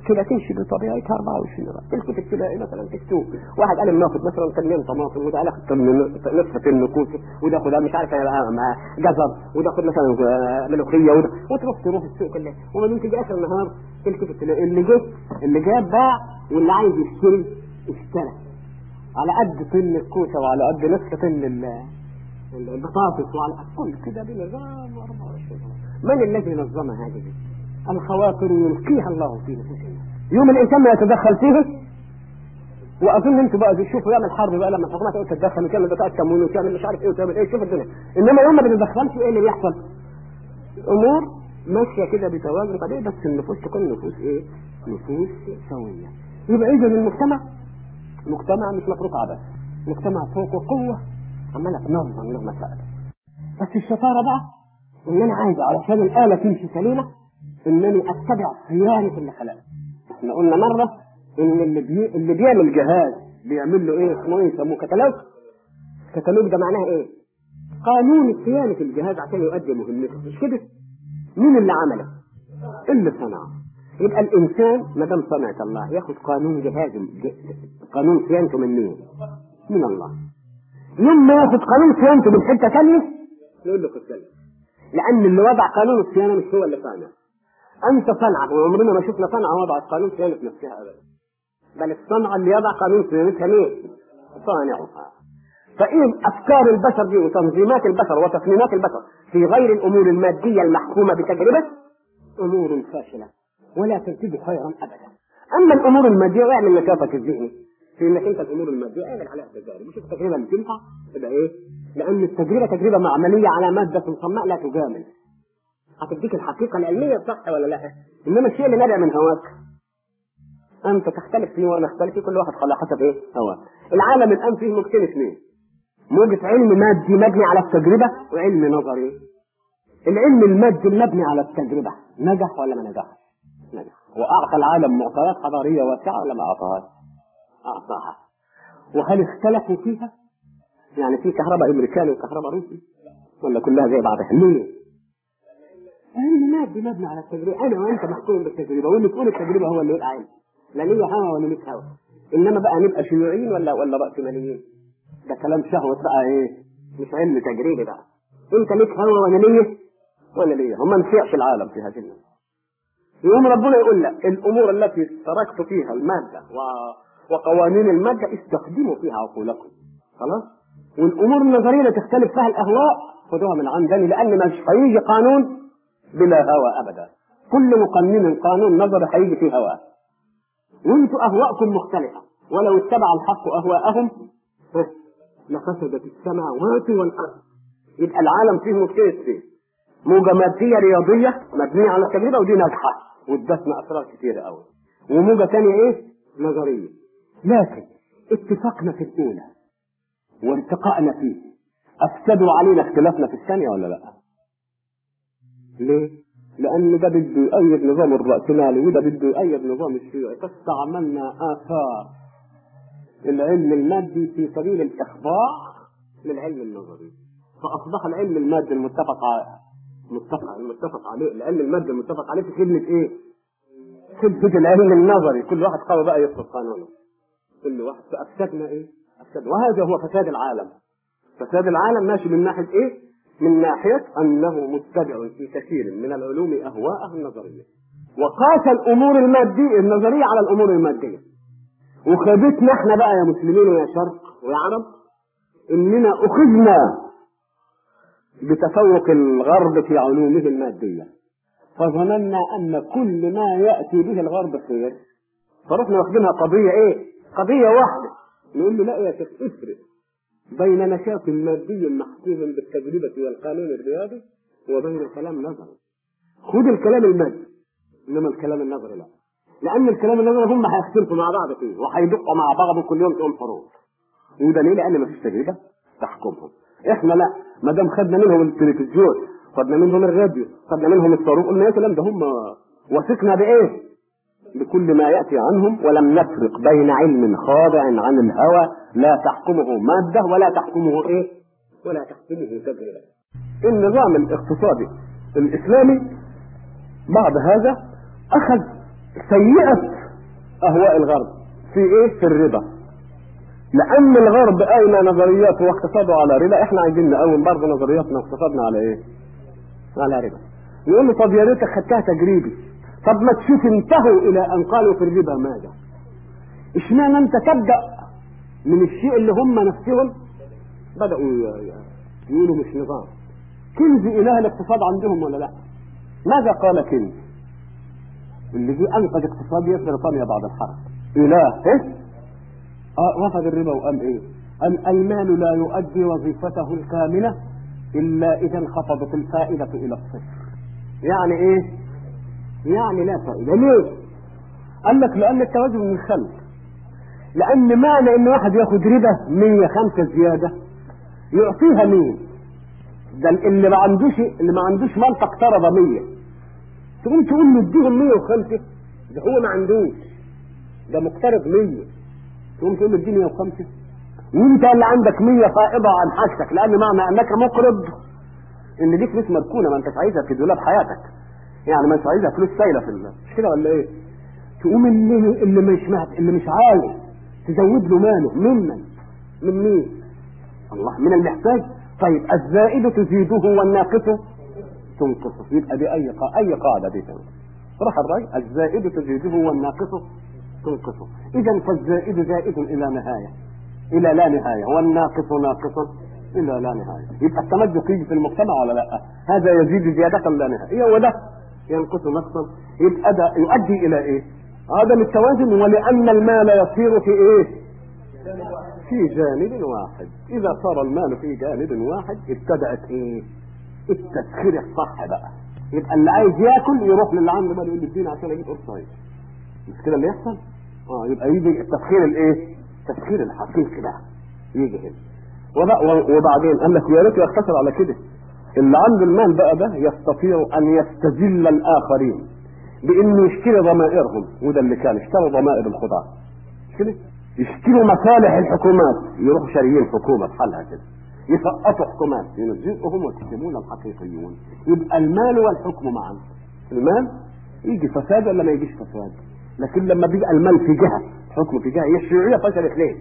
كده تمشي بطبيعتها 24 ساعه تلتفت تلاقي مثلا تكتب واحد قال ناخد مثلا كمين طماطم وده قال اخد نصفة النكوس وده خد مش عارف مع جزر وده خد مثلا آه، ملوخيه وده وتروح تروح السوق كله وبعدين تيجي اخر النهار تلتفت تلاقي اللي جه اللي جاب باع واللي عايز يشتري اشترى على قد طن الكوسه وعلى قد نصف طن ال- البطاطس وعلى كل كده بنظام 24 من الذي نظم هذه الخواطر يلقيها الله في نفوسنا يوم الانسان ما يتدخل فيه واظن انتوا بقى تشوفوا يعمل حرب بقى لما الحكومه تقعد تتدخل وتعمل بطاقه تموين وتعمل مش عارف ايه وتعمل ايه شوف الدنيا انما يوم ما بنتدخلش ايه اللي بيحصل؟ امور ماشيه كده بتوازن طبيعي بس النفوس تكون نفوس ايه؟ نفوس سويه يبقى اذا المجتمع مجتمع مش مفروض عبث مجتمع فوقه قوه عماله تنظم له مسائل بس الشطاره بقى ان انا عايز علشان الاله تمشي سليمه انني اتبع صيانه اللي خلقها احنا قلنا مره ان اللي بي... اللي بيعمل جهاز بيعمل له ايه اسمه ايه يسموه كتالوج كتالوج ده معناه ايه قانون صيانه الجهاز عشان يؤدي مهمته مش كده مين اللي عمله اللي صنعه يبقى الانسان ما دام صنعت الله ياخد قانون جهاز ج- قانون صيانته من مين من الله يوم ما ياخد قانون صيانته من حته ثانيه يقول له خد بالك. لان اللي وضع قانون الصيانه مش هو اللي صانع انت صنعه وعمرنا ما شفنا صنعه وضعت قانون صيانه نفسها ابدا بل الصنعه اللي يضع قانون صيانتها مين؟ صانعها فإن أفكار البشر دي وتنظيمات البشر وتصميمات البشر في غير الأمور المادية المحكومة بتجربة أمور فاشلة ولا تنتج خيرا أبدا أما الأمور المادية واعمل نشاطك الذهني في انك انت الامور الماديه اعمل عليها تجارب وشوف التجربه اللي تنفع تبقى ايه؟ لان التجربه تجربه معمليه على ماده صماء لا تجامل هتديك الحقيقه العلميه صح ولا لا؟ انما الشيء اللي نابع من هواك انت تختلف فيه وانا اختلف فيه كل واحد على حسب ايه؟ هواه. العالم الان فيه موجتين اثنين. موجة علم مادي مبني على التجربة وعلم نظري. العلم المادي المبني على التجربة نجح ولا ما نجحش؟ نجح. واعطى العالم معطيات حضارية واسعة ولا ما اعطاهاش؟ اعطاها. وهل اختلفوا فيها؟ يعني في كهرباء امريكاني وكهرباء روسي؟ ولا كلها زي بعضها؟ ليه؟ علم مادي مبني على التجربة، أنا وأنت محكوم بالتجربة، واللي تقول التجربة هو اللي يقول علم. لا ليه هوا ولا ليك هوا. إنما بقى نبقى شيوعيين ولا ولا رأسماليين؟ ده كلام شهوة بقى إيه؟ مش علم تجريبي بقى. أنت ليك هوا وأنا ليا وأنا ليا، هم نسيعش العالم في هذه الناس. يوم ربنا يقول لك الأمور التي تركت فيها المادة و... وقوانين المادة استخدموا فيها عقولكم. خلاص؟ والأمور النظرية اللي تختلف فيها الأهواء خدوها من عندني لأن مش هيجي قانون بلا هوى أبدا. كل مقنن قانون نظري هيجي فيه هواه. وانتوا اهواءكم مختلفه ولو اتبع الحق اهواءهم ها، لفسدت السماوات والارض يبقى العالم فيه مشكله فيه موجه ماديه رياضيه مبنيه على التجربه ودي ناجحه وادتنا اسرار كتيره قوي وموجه ثانيه ايه؟ نظريه لكن اتفاقنا في الاولى وارتقائنا فيه افسدوا علينا اختلافنا في الثانيه ولا لا؟ ليه؟ لأن ده بده يؤيد نظام الرأسمالي وده بده يؤيد نظام الشيوعي فاستعملنا آثار العلم المادي في سبيل الإخضاع للعلم النظري فأصبح العلم المادي المتفق عليه متفق المتفق عليه العلم المادي المتفق عليه في خدمة إيه؟ خدمة العلم النظري كل واحد قوي بقى يفرض قانونه كل واحد فأفسدنا إيه؟ أفسد وهذا هو فساد العالم فساد العالم ماشي من ناحية إيه؟ من ناحية أنه متبع في كثير من العلوم أهواءه النظرية وقاس الأمور المادية النظرية على الأمور المادية وخدتنا احنا بقى يا مسلمين ويا شرق ويا عرب إننا أخذنا بتفوق الغرب في علومه المادية فظننا أن كل ما يأتي به الغرب خير فرحنا واخدينها قضية إيه؟ قضية واحدة نقول له لا يا شيخ افرق بين نشاط مادي محكوم بالتجربة والقانون الرياضي وبين الكلام النظري. خد الكلام المادي انما الكلام النظري لا. لان الكلام النظري هم هيختلفوا مع بعض فيه وهيدقوا مع بعض كل يوم تقوم حروب. وده ليه؟ لان مفيش تجربه تحكمهم. احنا لا ما دام خدنا منهم التلفزيون خدنا منهم الراديو خدنا منهم الصاروخ قلنا يا سلام ده هم وثقنا بايه؟ بكل ما يأتي عنهم ولم نفرق بين علم خاضع عن الهوى لا تحكمه مادة ولا تحكمه إيه؟ ولا تحكمه تجربة. النظام الاقتصادي الإسلامي بعد هذا أخذ سيئة اهواء الغرب في ايه في الربا لان الغرب قايمه نظرياته واقتصاده على ربا احنا عايزين نقوم برضه نظرياتنا واقتصادنا على ايه على ربا يقول له طب يا ريتك خدتها تجريبي طب ما تشوف انتهوا الى ان قالوا في الربا ماذا اشمعنى انت تبدا من الشيء اللي هم نفسهم بداوا ي- ي- يقولوا مش نظام كنز اله الاقتصاد عندهم ولا لا ماذا قال كنز اللي جه انقذ اقتصادية بريطانيا بعد الحرب اله ايه اه رفض الربا وقال ايه قال المال لا يؤدي وظيفته الكاملة الا اذا انخفضت الفائدة الى الصفر يعني ايه يعني لا فائدة ليه قال لك لان التوازن من الخلق لان معنى ان واحد ياخد ربا 105 زيادة يعطيها مين ده اللي ما عندوش اللي ما عندوش مال اقترض 100 تقوم تقول له اديهم 105 ده هو ما عندوش ده مقترض 100 تقوم تقول له اديني 105 وانت اللي عندك 100 فائضه عن حاجتك لان معنى انك مقرض ان دي فلوس مركونه ما انتش عايزها في دولاب حياتك يعني ما انتش عايزها فلوس سايله في ال- مش كده ولا ايه؟ تقوم اللي اللي مش مع- اللي مش عايز تزود له ماله ممن من مين؟ الله من المحتاج طيب الزائد تزيده والناقص تنقصه يبقى دي اي قا... اي قاعده دي تمام صراحه الراي الزائد تزيده والناقص تنقصه اذا فالزائد زائد الى نهايه الى لا نهايه والناقص ناقص الى لا نهايه يبقى التمزق يجي في المجتمع ولا لا هذا يزيد زياده لا نهايه وده ينقص نقصا يبقى ده يؤدي الى ايه عدم التوازن ولان المال يصير في ايه في جانب واحد اذا صار المال في جانب واحد ابتدأت ايه التسخير الصح بقى يبقى اللي عايز ياكل يروح للي عنده مال يقول لي اديني عشان اجيب قرصايه مش كده اللي يحصل اه يبقى يجي التسخير الايه التسخير الحقيقي بقى يجي هنا وبقى وبعدين قال لك يا ريت يقتصر على كده اللي عنده المال بقى ده يستطيع ان يستذل الاخرين بانه يشتري ضمائرهم وده اللي كان اشترى ضمائر الخضار مش كده يشتروا مصالح الحكومات يروحوا شاريين حكومه بحالها كده يسقطوا حكومات ينزلهم ويكتمون الحقيقيون يبقى المال والحكم معا المال يجي فساد ولا ما يجيش فساد لكن لما بيبقى المال في جهه حكم في جهه هي الشيوعيه فشلت ليه؟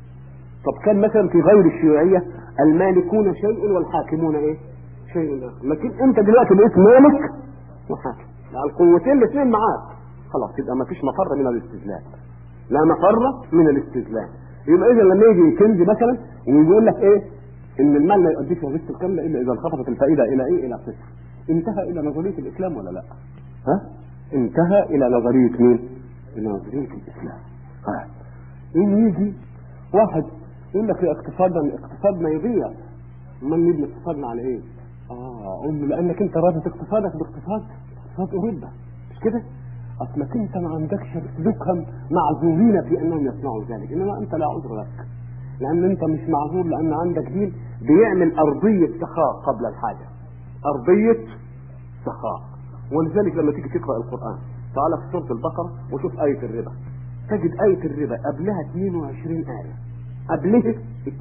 طب كان مثلا في غير الشيوعيه المالكون شيء والحاكمون ايه؟ شيء اخر لكن انت دلوقتي بقيت مالك وحاكم يعني القوتين الاثنين معاك خلاص يبقى ما فيش مفر من الاستذلال لا مفر من الاستذلال يبقى اذا لما يجي كنز مثلا ويقول لك ايه ان المال لا يؤديك وظيفته الكامله الا اذا انخفضت الفائده الى ايه الى صفر انتهى الى نظريه الاسلام ولا لا ها انتهى الى نظريه مين الى نظريه الاسلام ها يجي يجي واحد يقول لك يا اقتصادنا اقتصادنا يضيع امال نبني اقتصادنا على ايه اه اقول له لانك انت رابط اقتصادك باقتصاد اقتصاد اوروبا مش كده اصلك انت ما عندكش سلوكهم معذورين في انهم يصنعوا ذلك انما انت لا عذر لك لان انت مش معذور لان عندك دين بيعمل ارضيه سخاء قبل الحاجه ارضيه سخاء ولذلك لما تيجي تقرا القران تعال في سوره البقره وشوف ايه الربا تجد ايه الربا قبلها 22 ايه قبلها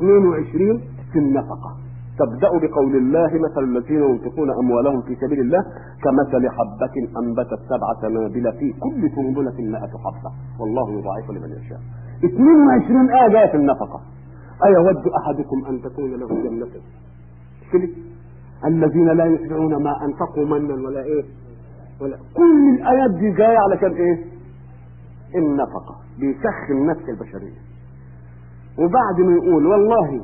22 في النفقه تبدأ بقول الله مثل الذين ينفقون أموالهم في سبيل الله كمثل حبة أنبتت سبع سنابل في كل سنبلة مائة حبة والله يضاعف لمن يشاء 22 آية جاية في النفقة أيود أحدكم أن تكون له جنة كده الذين لا يتبعون ما أنفقوا منا ولا إيه ولا كل الآيات دي جاية علشان إيه النفقة بيسخن نفس البشرية وبعد ما يقول والله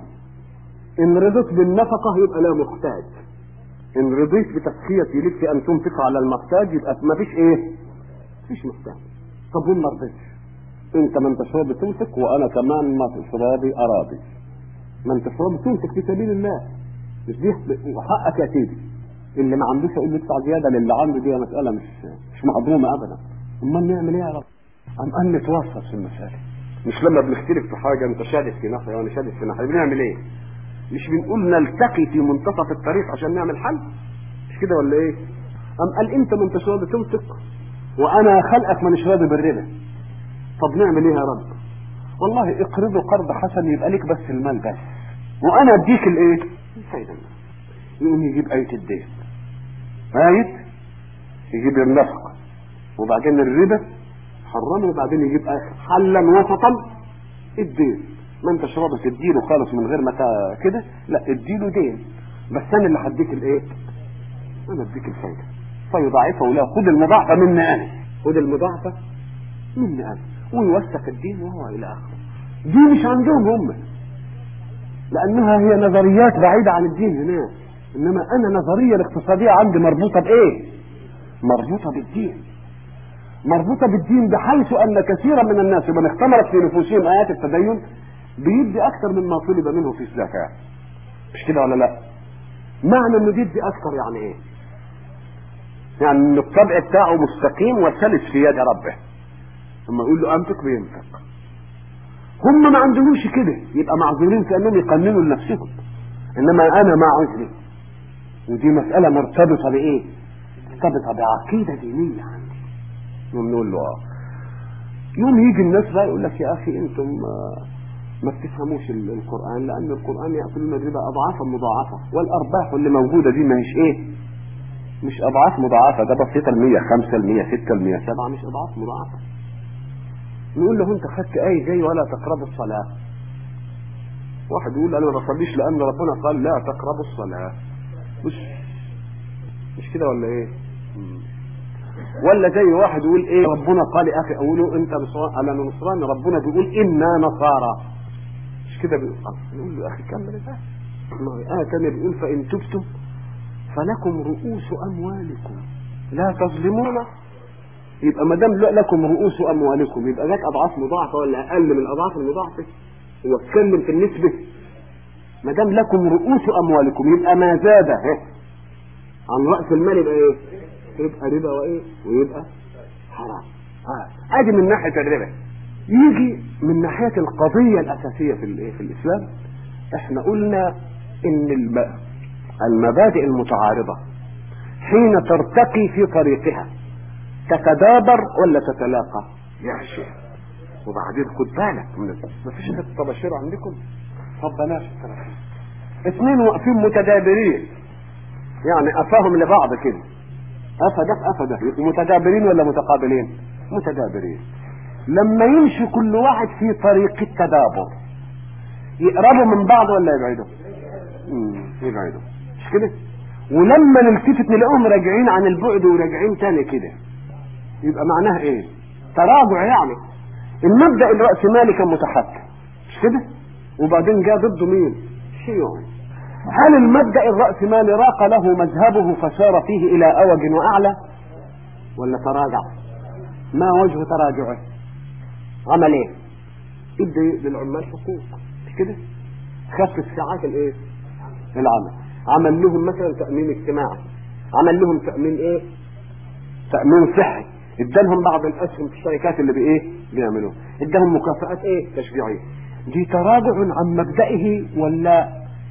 ان رضيت بالنفقة يبقى لا محتاج ان رضيت بتسخيتي لك في ان تنفق على المحتاج يبقى ما فيش ايه فيش محتاج طب وين ما رضيتش انت ما انتش راضي تنفق وانا كمان ما انتش راضي اراضي ما انتش راضي تنفق في سبيل الله مش دي وحقك يا سيدي اللي ما عندوش اقول له ادفع زياده للي عنده دي مساله مش مش مهضومه ابدا امال نعمل ايه يا رب؟ ام ان نتوسط في المسائل مش لما بنختلف في حاجه انت شادد في ناحيه وانا شادد في ناحيه بنعمل ايه؟ مش بنقول نلتقي في منتصف الطريق عشان نعمل حل مش كده ولا ايه ام قال انت ما انتش راضي تنطق وانا خلقك مانيش راضي بالربا طب نعمل ايه يا رب والله اقرضوا قرض حسن يبقى لك بس المال بس وانا اديك الايه الفايده يقوم يجيب ايه الدين ايه يجيب النفقه وبعدين الربا حرمه وبعدين يجيب اخر حلا وسطا الدين ما انت راضي تديله خالص من غير ما تا- كده لا اديله دين بس انا اللي هديك الايه انا اديك الفايده فيضاعفه له خد المضاعفه مني انا خد المضاعفه مني انا ويوثق الدين وهو الى اخره دي مش عندهم هم لانها هي نظريات بعيده عن الدين هناك انما انا نظريه الاقتصاديه عندي مربوطه بايه مربوطه بالدين مربوطه بالدين بحيث ان كثيرا من الناس من اختمرت في نفوسهم ايات التدين بيدي اكثر مما طلب منه في الزكاه مش كده ولا لا معنى انه بيدي اكثر يعني ايه يعني ان الطبع بتاعه مستقيم وسلس في يد ربه لما يقول له انفق بينفق هم ما عندهمش كده يبقى معذورين كانهم يقننوا لنفسهم انما انا ما عذري ودي مساله مرتبطه بايه مرتبطه بعقيده دينيه عندي يوم نقول له اه يوم يجي الناس بقى يقول لك يا اخي انتم آه، ما بتفهموش ال- القران لان القران ياكلون الربا اضعافا مضاعفه والارباح اللي موجوده دي ما هيش ايه مش اضعاف مضاعفه ده بسيطه ال 105 ال 106 ال 107 مش اضعاف مضاعفه نقول له انت خدت ايه زي ولا تقربوا الصلاه واحد يقول انا ما بصليش لان ربنا قال لا تقربوا الصلاه مش مش كده ولا ايه مم. ولا زي واحد يقول ايه ربنا قال يا اخي اقولوا انت نصران انا نصراني ربنا بيقول انا نصارى مش كده بيقول آه. نقول له يا اخي كمل الآية ما هي آية تانية بيقول فإن تبتم فلكم رؤوس أموالكم لا تظلمون يبقى ما دام لكم رؤوس أموالكم يبقى ذاك أضعاف مضاعفة ولا أقل من الأضعاف المضاعفة هو اتكلم في النسبة ما دام لكم رؤوس أموالكم يبقى ما زاد ها، عن رأس المال يبقى إيه؟ يبقى ربا وإيه؟ ويبقى حرام آه. أدي من ناحية الربا يجي من ناحية القضية الأساسية في الإيه؟ في الإسلام احنا قلنا ان الب- المبادئ المتعارضة حين ترتقي في طريقها تتدابر ولا تتلاقى يا شيخ وبعدين خد بالك من مفيش حته طباشير عندكم طب بلاش الطباشير. اثنين واقفين متدابرين يعني قفاهم لبعض كده قفا ده قفا ده يبقوا متدابرين ولا متقابلين متدابرين لما يمشي كل واحد في طريق التدابر يقربوا من بعض ولا يبعدوا مم، يبعدوا مش كده ولما نلتفت نلاقيهم راجعين عن البعد وراجعين تاني كده يبقى معناها ايه تراجع يعني المبدا الراسمالي كان متحكم مش كده وبعدين جاء ضده مين الشيوعي هل المبدا الراسمالي راق له مذهبه فسار فيه الى اوج واعلى ولا تراجع ما وجه تراجعه عمل ايه ادى للعمال حقوق مش كده خفف ساعات الايه العمل عمل لهم مثلا تامين اجتماعي عمل لهم تامين ايه تامين صحي ادالهم بعض الاسهم في الشركات اللي بايه بيعملوها اداهم مكافآت ايه تشجيعيه دي تراجع عن مبدئه ولا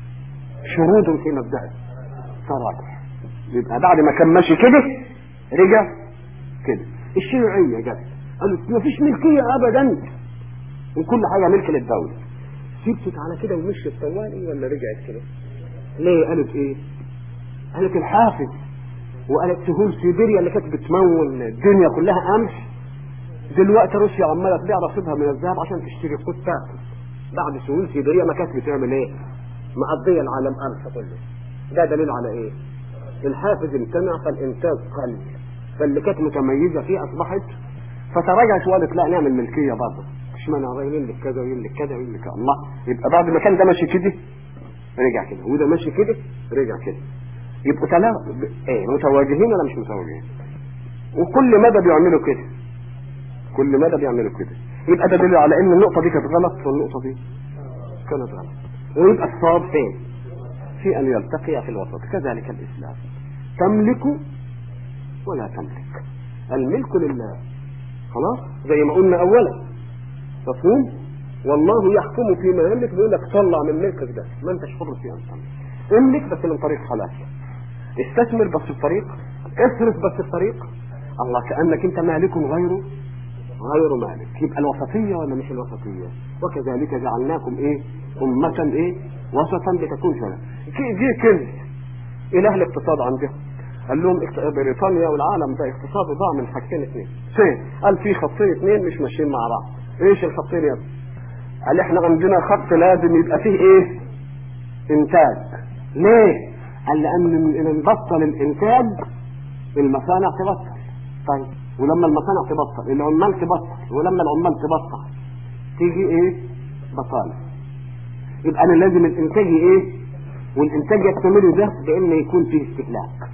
شرود في مبدئه تراجع يبقى بعد ما كان ماشي كده رجع كده الشيوعيه جت قالوا ما فيش ملكيه ابدا وكل حاجه ملك للدوله سبتت على كده ومشيت طوالي ولا رجعت كده ليه قالت ايه قالت الحافز وقالت سهول سيبيريا اللي كانت بتمول الدنيا كلها قمح دلوقتي روسيا عماله تبيع رصيدها من الذهب عشان تشتري قوت تاكل بعد سهول سيبيريا ما كانت بتعمل ايه مقضيه العالم قمح كله ده دليل على ايه الحافز امتنع فالانتاج قل فاللي كانت متميزه فيه اصبحت فتراجعت وقالت لا نعمل ملكيه برضه مش مانع يملك كذا ويملك كذا ويملك كذا. الله يبقى بعد ما كان ده ماشي كده رجع كده وده ماشي كده رجع كده يبقوا تلا ايه متواجهين ولا مش متواجهين وكل مدى بيعملوا كده كل مدى بيعملوا كده يبقى ده دليل على ان النقطه دي كانت غلط والنقطه دي كانت غلط ويبقى الصواب فين في ان يلتقي في الوسط كذلك الاسلام تملك ولا تملك الملك لله خلاص زي ما قلنا اولا مفهوم والله يحكم فيما يملك بيقول لك طلع من ملكك ده ما انتش حر في ان تملك املك بس من طريق حلال استثمر بس في طريق اصرف بس في طريق الله كانك انت مالك غيره غير مالك يبقى الوسطيه ولا مش الوسطيه وكذلك جعلناكم ايه امه ايه وسطا لتكون شرع جه كنز اله الاقتصاد عندهم قال لهم اقت- بريطانيا والعالم ده اقتصاده ضاع من حاجتين اثنين فين قال في خطين اثنين مش ماشيين مع بعض ايش الخطين يا ابني؟ قال احنا عندنا خط لازم يبقى فيه ايه انتاج ليه قال لان من نبطل الانتاج المصانع تبطل طيب ولما المصانع تبطل العمال تبطل ولما العمال تبطل تيجي ايه بطاله يبقى انا لازم الانتاج ايه والانتاج يكتمل ده بان يكون فيه استهلاك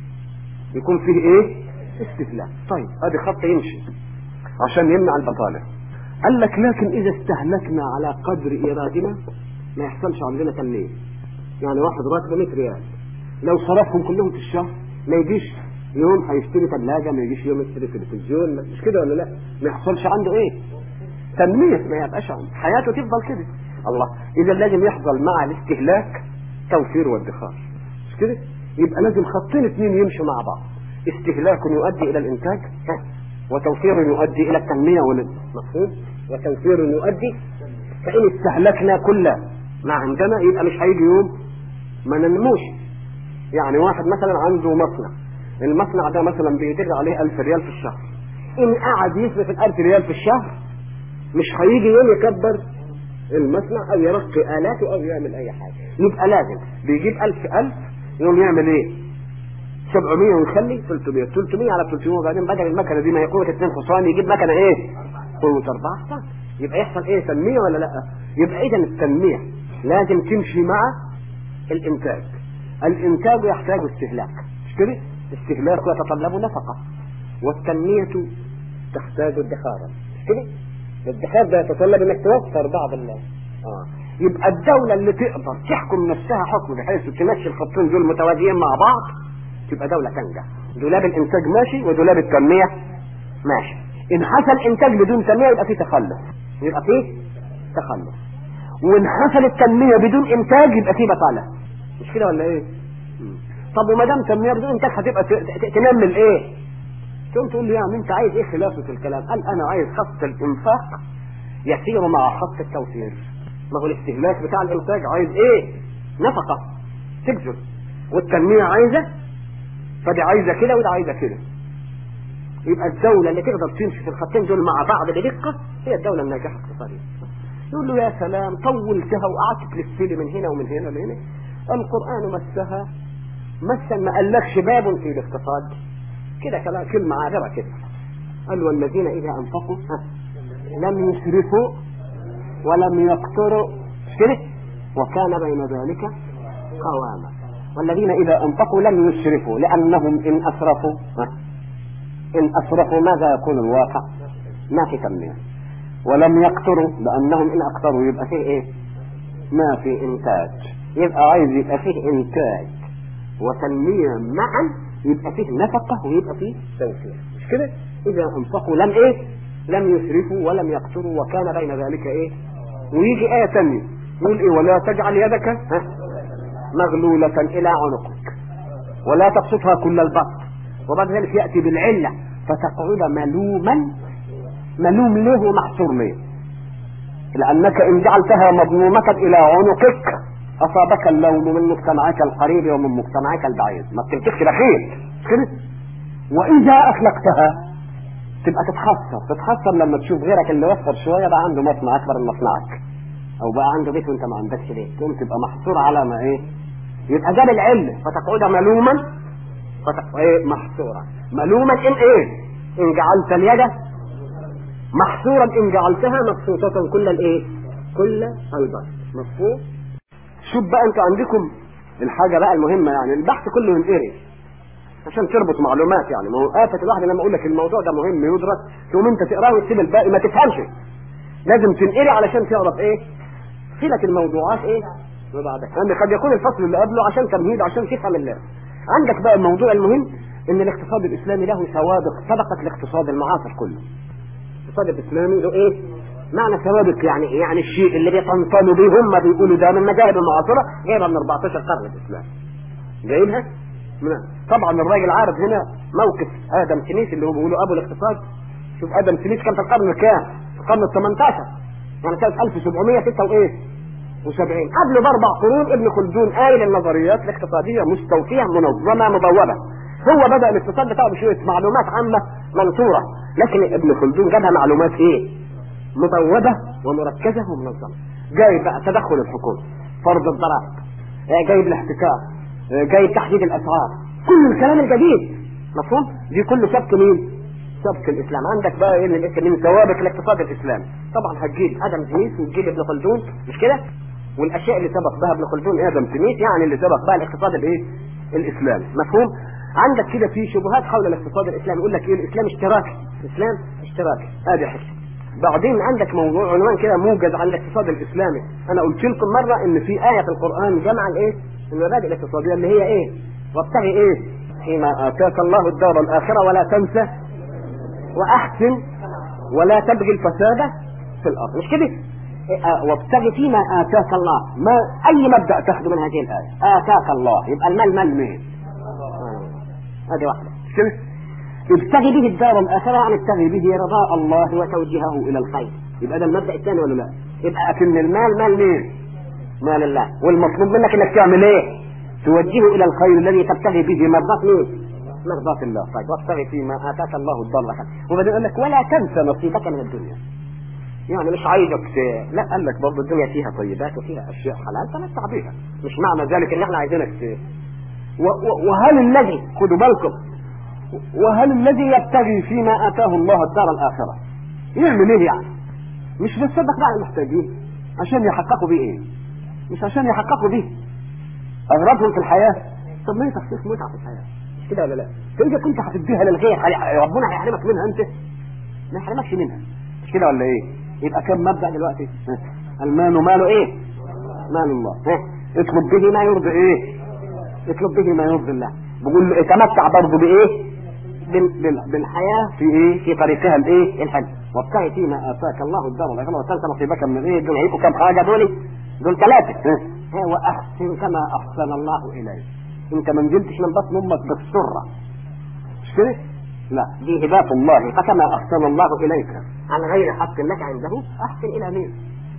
يكون فيه ايه استهلاك طيب ادي خط يمشي عشان يمنع البطاله قال لك لكن اذا استهلكنا على قدر ايرادنا ما يحصلش عندنا تنميه يعني واحد راتبه 100 ريال لو صرفهم كلهم في الشهر ما يجيش يوم هيشتري ثلاجه ما يجيش يوم يشتري تلفزيون مش كده ولا لا ما يحصلش عنده ايه تنميه ما يبقاش عنده حياته تفضل كده الله اذا لازم يحصل مع الاستهلاك توفير وادخار مش كده يبقى لازم خطين اثنين يمشوا مع بعض استهلاك يؤدي الى الانتاج ها، وتوفير يؤدي الى التنميه وال- مفهوم وتوفير يؤدي فان استهلكنا كل ما عندنا يبقى مش هيجي يوم ما ننموش يعني واحد مثلا عنده مصنع المصنع ده مثلا بيدر عليه ألف ريال في الشهر إن قعد يصرف الألف ريال في الشهر مش هيجي يوم يكبر المصنع أو يرقي آلاته أو يعمل أي حاجة يبقى لازم بيجيب ألف ألف يوم يعمل إيه 700 ويخلي 300 300 على 300 وبعدين بدل المكنه دي ما هي قوه اثنين حصان يجيب مكنه ايه؟ قوه اربعه حصان يبقى يحصل ايه تنميه ولا لا؟ يبقى اذا التنميه لازم تمشي مع الانتاج الانتاج يحتاج استهلاك مش كده؟ استهلاك يتطلب نفقه والتنميه تحتاج ادخارا مش كده؟ الادخار ده يتطلب انك توفر بعض ال اه يبقى الدولة اللي تقدر تحكم نفسها حكم بحيث تمشي الخطين دول متوازيين مع بعض تبقى دولة تنجح دولاب الانتاج ماشي ودولاب التنمية ماشي ان حصل انتاج بدون تنمية يبقى فيه تخلف يبقى فيه تخلف وان حصل التنمية بدون انتاج يبقى فيه بطالة مش كده ولا ايه مم. طب وما دام تنمية بدون انتاج هتبقى ت- ت- تنمي الايه تقوم تقول لي يعني انت عايز ايه خلافة الكلام قال انا عايز خط الانفاق يسير مع خط التوفير ما هو الاستهلاك بتاع الانتاج عايز ايه نفقة تبذل والتنمية عايزة فدي عايزة كده وده عايزة كده يبقى الدولة اللي تقدر تمشي في الخطين دول مع بعض بدقة هي الدولة الناجحة اقتصاديا يقول له يا سلام طولتها وقعدت تلف لي من هنا ومن هنا ومن هنا القرآن مسها مسا ما قالكش باب في الاقتصاد كده كلام كلمة عابرة كده قال والذين إذا أنفقوا ها، لم يسرفوا ولم يقتروا مش كده وكان بين ذلك قواما والذين إذا أنفقوا لم يسرفوا لأنهم إن أسرفوا ها، إن أسرفوا ماذا يكون الواقع ما في تنمية ولم يقتروا لأنهم إن أقتروا يبقى فيه إيه ما في إنتاج يبقى عايز يبقى فيه إنتاج وتنمية معا يبقى فيه نفقة ويبقى فيه توفير مش كده إذا أنفقوا لم إيه لم يسرفوا ولم يقتروا وكان بين ذلك إيه ويجي آية تانية يقول إيه ولا تجعل يدك ها مغلولة إلى عنقك ولا تبسطها كل البسط وبعد ذلك يأتي بالعلة فتقعد ملوما ملوم ليه ومحصور ليه لأنك إن جعلتها مضمومة إلى عنقك أصابك اللوم من مجتمعك القريب ومن مجتمعك البعيد ما بتمسكش بخيل كده وإذا أخلقتها تبقى تتخسر تتخسر لما تشوف غيرك اللي وفر شوية بقى عنده مصنع أكبر من مصنعك أو بقى عنده بيت وأنت ما عندكش بيت تقوم تبقى محصور على ما إيه يبقى جاب العلة فتقعد ملوما فتق... إيه محصورا ملوما إن إيه إن جعلت اليد محصورا إن جعلتها مبسوطة كل الإيه كل البسط مفهوم شوف بقى أنت عندكم الحاجة بقى المهمة يعني البحث كله ينقري عشان تربط معلومات يعني ما هو آفة الواحد لما أقول لك الموضوع ده مهم يدرس تقوم أنت تقراه وتسيب الباقي ما تفهمش لازم تنقري علشان تعرف إيه صلة الموضوعات إيه وبعدها يعني قد يكون الفصل اللي قبله عشان تمهيد عشان تفهم الله عندك بقى الموضوع المهم ان الاقتصاد الاسلامي له سوابق سبقت الاقتصاد المعاصر كله الاقتصاد الاسلامي له ايه معنى سوابق يعني إيه؟ يعني الشيء اللي بيطنطنوا بيه هم بيقولوا ده من مذاهب المعاصرة جايبها من 14 قرن الاسلام جايبها من طبعا الراجل عارف هنا موقف ادم سميث اللي هو بيقولوا ابو الاقتصاد شوف ادم سميث كان في القرن الكام في القرن ال 18 يعني سنه 1706 وايه وسبعين قبل باربع قرون ابن خلدون قايل النظريات الاقتصادية مستوفية منظمة مبوبة هو بدا الاقتصاد بتاعه بشويه معلومات عامه منثوره لكن ابن خلدون جابها معلومات ايه مطوده ومركزه ومنظمه جايب بقى تدخل الحكومه فرض الضرائب آه، جايب الاحتكار آه، جايب تحديد الاسعار كل الكلام الجديد مفهوم دي كله سبك مين سبك الاسلام عندك بقى ايه اللي من ثوابت الاقتصاد الاسلامي طبعا هتجيب ادم سميث وتجيب ابن خلدون مش كده والاشياء اللي سبق بها ابن خلدون ادم سميث يعني اللي سبق بها الاقتصاد الايه الاسلامي مفهوم عندك كده في شبهات حول الاقتصاد الاسلامي يقول لك ايه الاسلام اشتراكي الاسلام اشتراكي ادي حته بعدين عندك موضوع عنوان كده موجز عن الاقتصاد الاسلامي انا قلت لكم مره ان في ايه في القران جمع الايه المبادئ الاقتصاديه اللي هي ايه وابتغي ايه فيما اتاك الله الدار الاخره ولا تنسى واحسن ولا تبغي الفساد في الارض مش كده آه، وابتغي فيما اتاك الله ما اي مبدا تاخذه من هذه الايه اتاك الله يبقى المال مال مين هذه واحده مش كده ابتغي به الدار الاخره يعني ابتغي به رضاء الله وتوجيهه الى الخير يبقى ده المبدا الثاني ولا لا يبقى اكن المال مال مين مال الله والمطلوب منك انك تعمل ايه توجهه الى الخير الذي تبتغي به مرضات مين مرضات الله طيب وابتغي فيما اتاك الله الدار الاخره وبعدين يقول لك ولا تنسى نصيبك من الدنيا يعني مش عايزك ت... لا قال لك برضه الدنيا فيها طيبات وفيها اشياء حلال تمتع بها مش معنى ذلك ان احنا عايزينك ت... و... و... وهل الذي خدوا بالكم وهل الذي يبتغي فيما اتاه الله الدار الاخره يعمل ايه يعني مش بيصدق بقى المحتاجين عشان يحققوا بيه ايه مش عشان يحققوا بيه اغراضهم في الحياه طب ما هي تخصيص متعه في الحياه مش كده ولا لا تلقى كنت هتديها للغير ربنا هيحرمك منها انت ما يحرمكش منها مش كده ولا ايه يبقى كم مبدا دلوقتي المال ماله ايه مال الله ها اطلب به ما يرضي ايه اطلب به ما يرضي الله بقول له تمتع برضه بايه بال- بال- بالحياه في ايه في طريقها الايه الحج وابتغي فيما اتاك الله الدار الاخره وتنسى نصيبك من ايه دول هيبقوا كم حاجه دول دول ثلاثه ها واحسن كما احسن الله اليك انت ما نزلتش من بطن امك بالسره مش كده؟ لا دي هبات الله فكما احسن الله اليك عن غير حق لك عنده احسن الى مين؟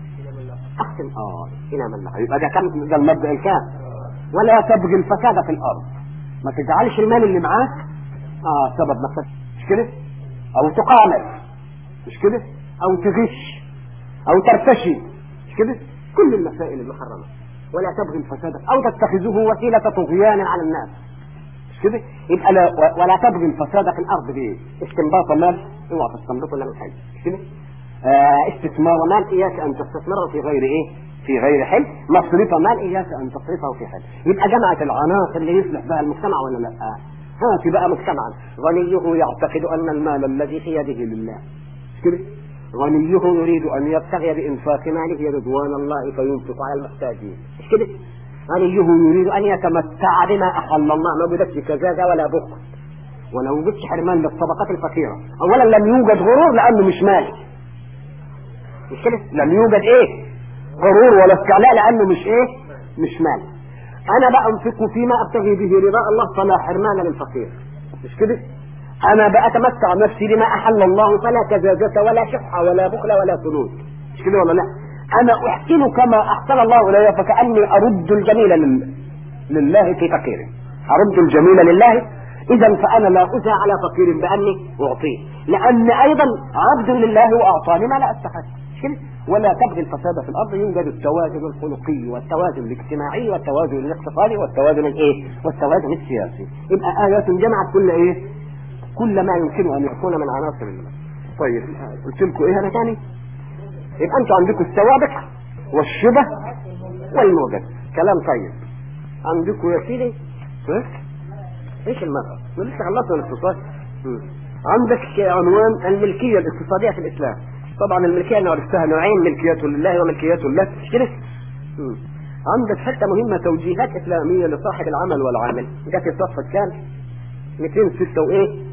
احسن اه الى من لا يبقى ده كم ده المبدا الكام ولا تبغي الفساد في الارض ما تجعلش المال اللي معاك اه سبب مفسد مش كده؟ او تقامر مش كده؟ او تغش او ترتشي مش كده؟ كل المسائل المحرمه ولا تبغي الفساد او تتخذه وسيله طغيان على الناس مش كده؟ يبقى لا ولا تبغي الفساد في الارض بايه؟ استنباط مال اوعى تستنبطه الا من حي مش كده؟ آه استثمار مال اياك ان تستثمره في غير ايه؟ في غير حل مصرف مال اياك ان تصرفه في حل يبقى جمعت العناصر اللي يصلح بها المجتمع ولا لا؟ آه. هات بقى مجتمعا غنيه يعتقد ان المال الذي في يده لله مش كده؟ غنيه يريد ان يبتغي بانفاق ماله رضوان الله فينفق على المحتاجين مش كده؟ غنيه يريد ان يتمتع بما احل الله ما وجدتش كزازه ولا بخل ولا وجدش حرمان للطبقات الفقيره اولا لم يوجد غرور لانه مش مالي مش كده؟ لم يوجد ايه؟ غرور ولا استعلاء لانه مش ايه؟ مش مالي انا بقى انفق فيما ابتغي به رضاء الله فلا حرمان للفقير مش كده؟ انا بأتمتع نفسي بما احل الله فلا كزازة ولا شح ولا بخل ولا ثنود مش كده ولا لا انا احسن كما احسن الله الي فكاني ارد الجميل لل... لله في فقيره ارد الجميل لله اذا فانا لا اسى على فقير باني اعطيه لان ايضا عبد لله واعطاني ما لا استحق مش كده ولا تبغي الفساد في الارض يوجد التوازن الخلقي والتوازن الاجتماعي والتوازن الاقتصادي والتوازن الايه والتوازن السياسي يبقى ايات جمعت كل ايه كل ما يمكن ان يكون من عناصر الله طيب قلت لكم ايه انا تاني يبقى انتوا عندكم السوابق والشبه والموجب كلام طيب عندكم يا سيدي ها؟ ايش المرأة؟ ما لسه خلصنا الاقتصاد مم. عندك عنوان الملكية الاقتصادية في الإسلام طبعا الملكية أنا عرفتها نوعين ملكية لله وملكية لله مش كده؟ مم. عندك حتة مهمة توجيهات إسلامية لصاحب العمل والعامل جت في صفحة كام؟ 206 وإيه؟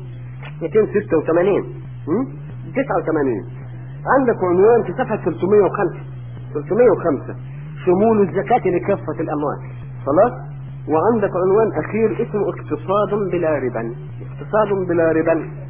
286 مم؟ 89 عندك عنوان في صفحة 305 305 شمول الزكاة لكافة الأموال خلاص وعندك عنوان أخير اسمه اقتصاد بلا ربا اقتصاد بلا ربا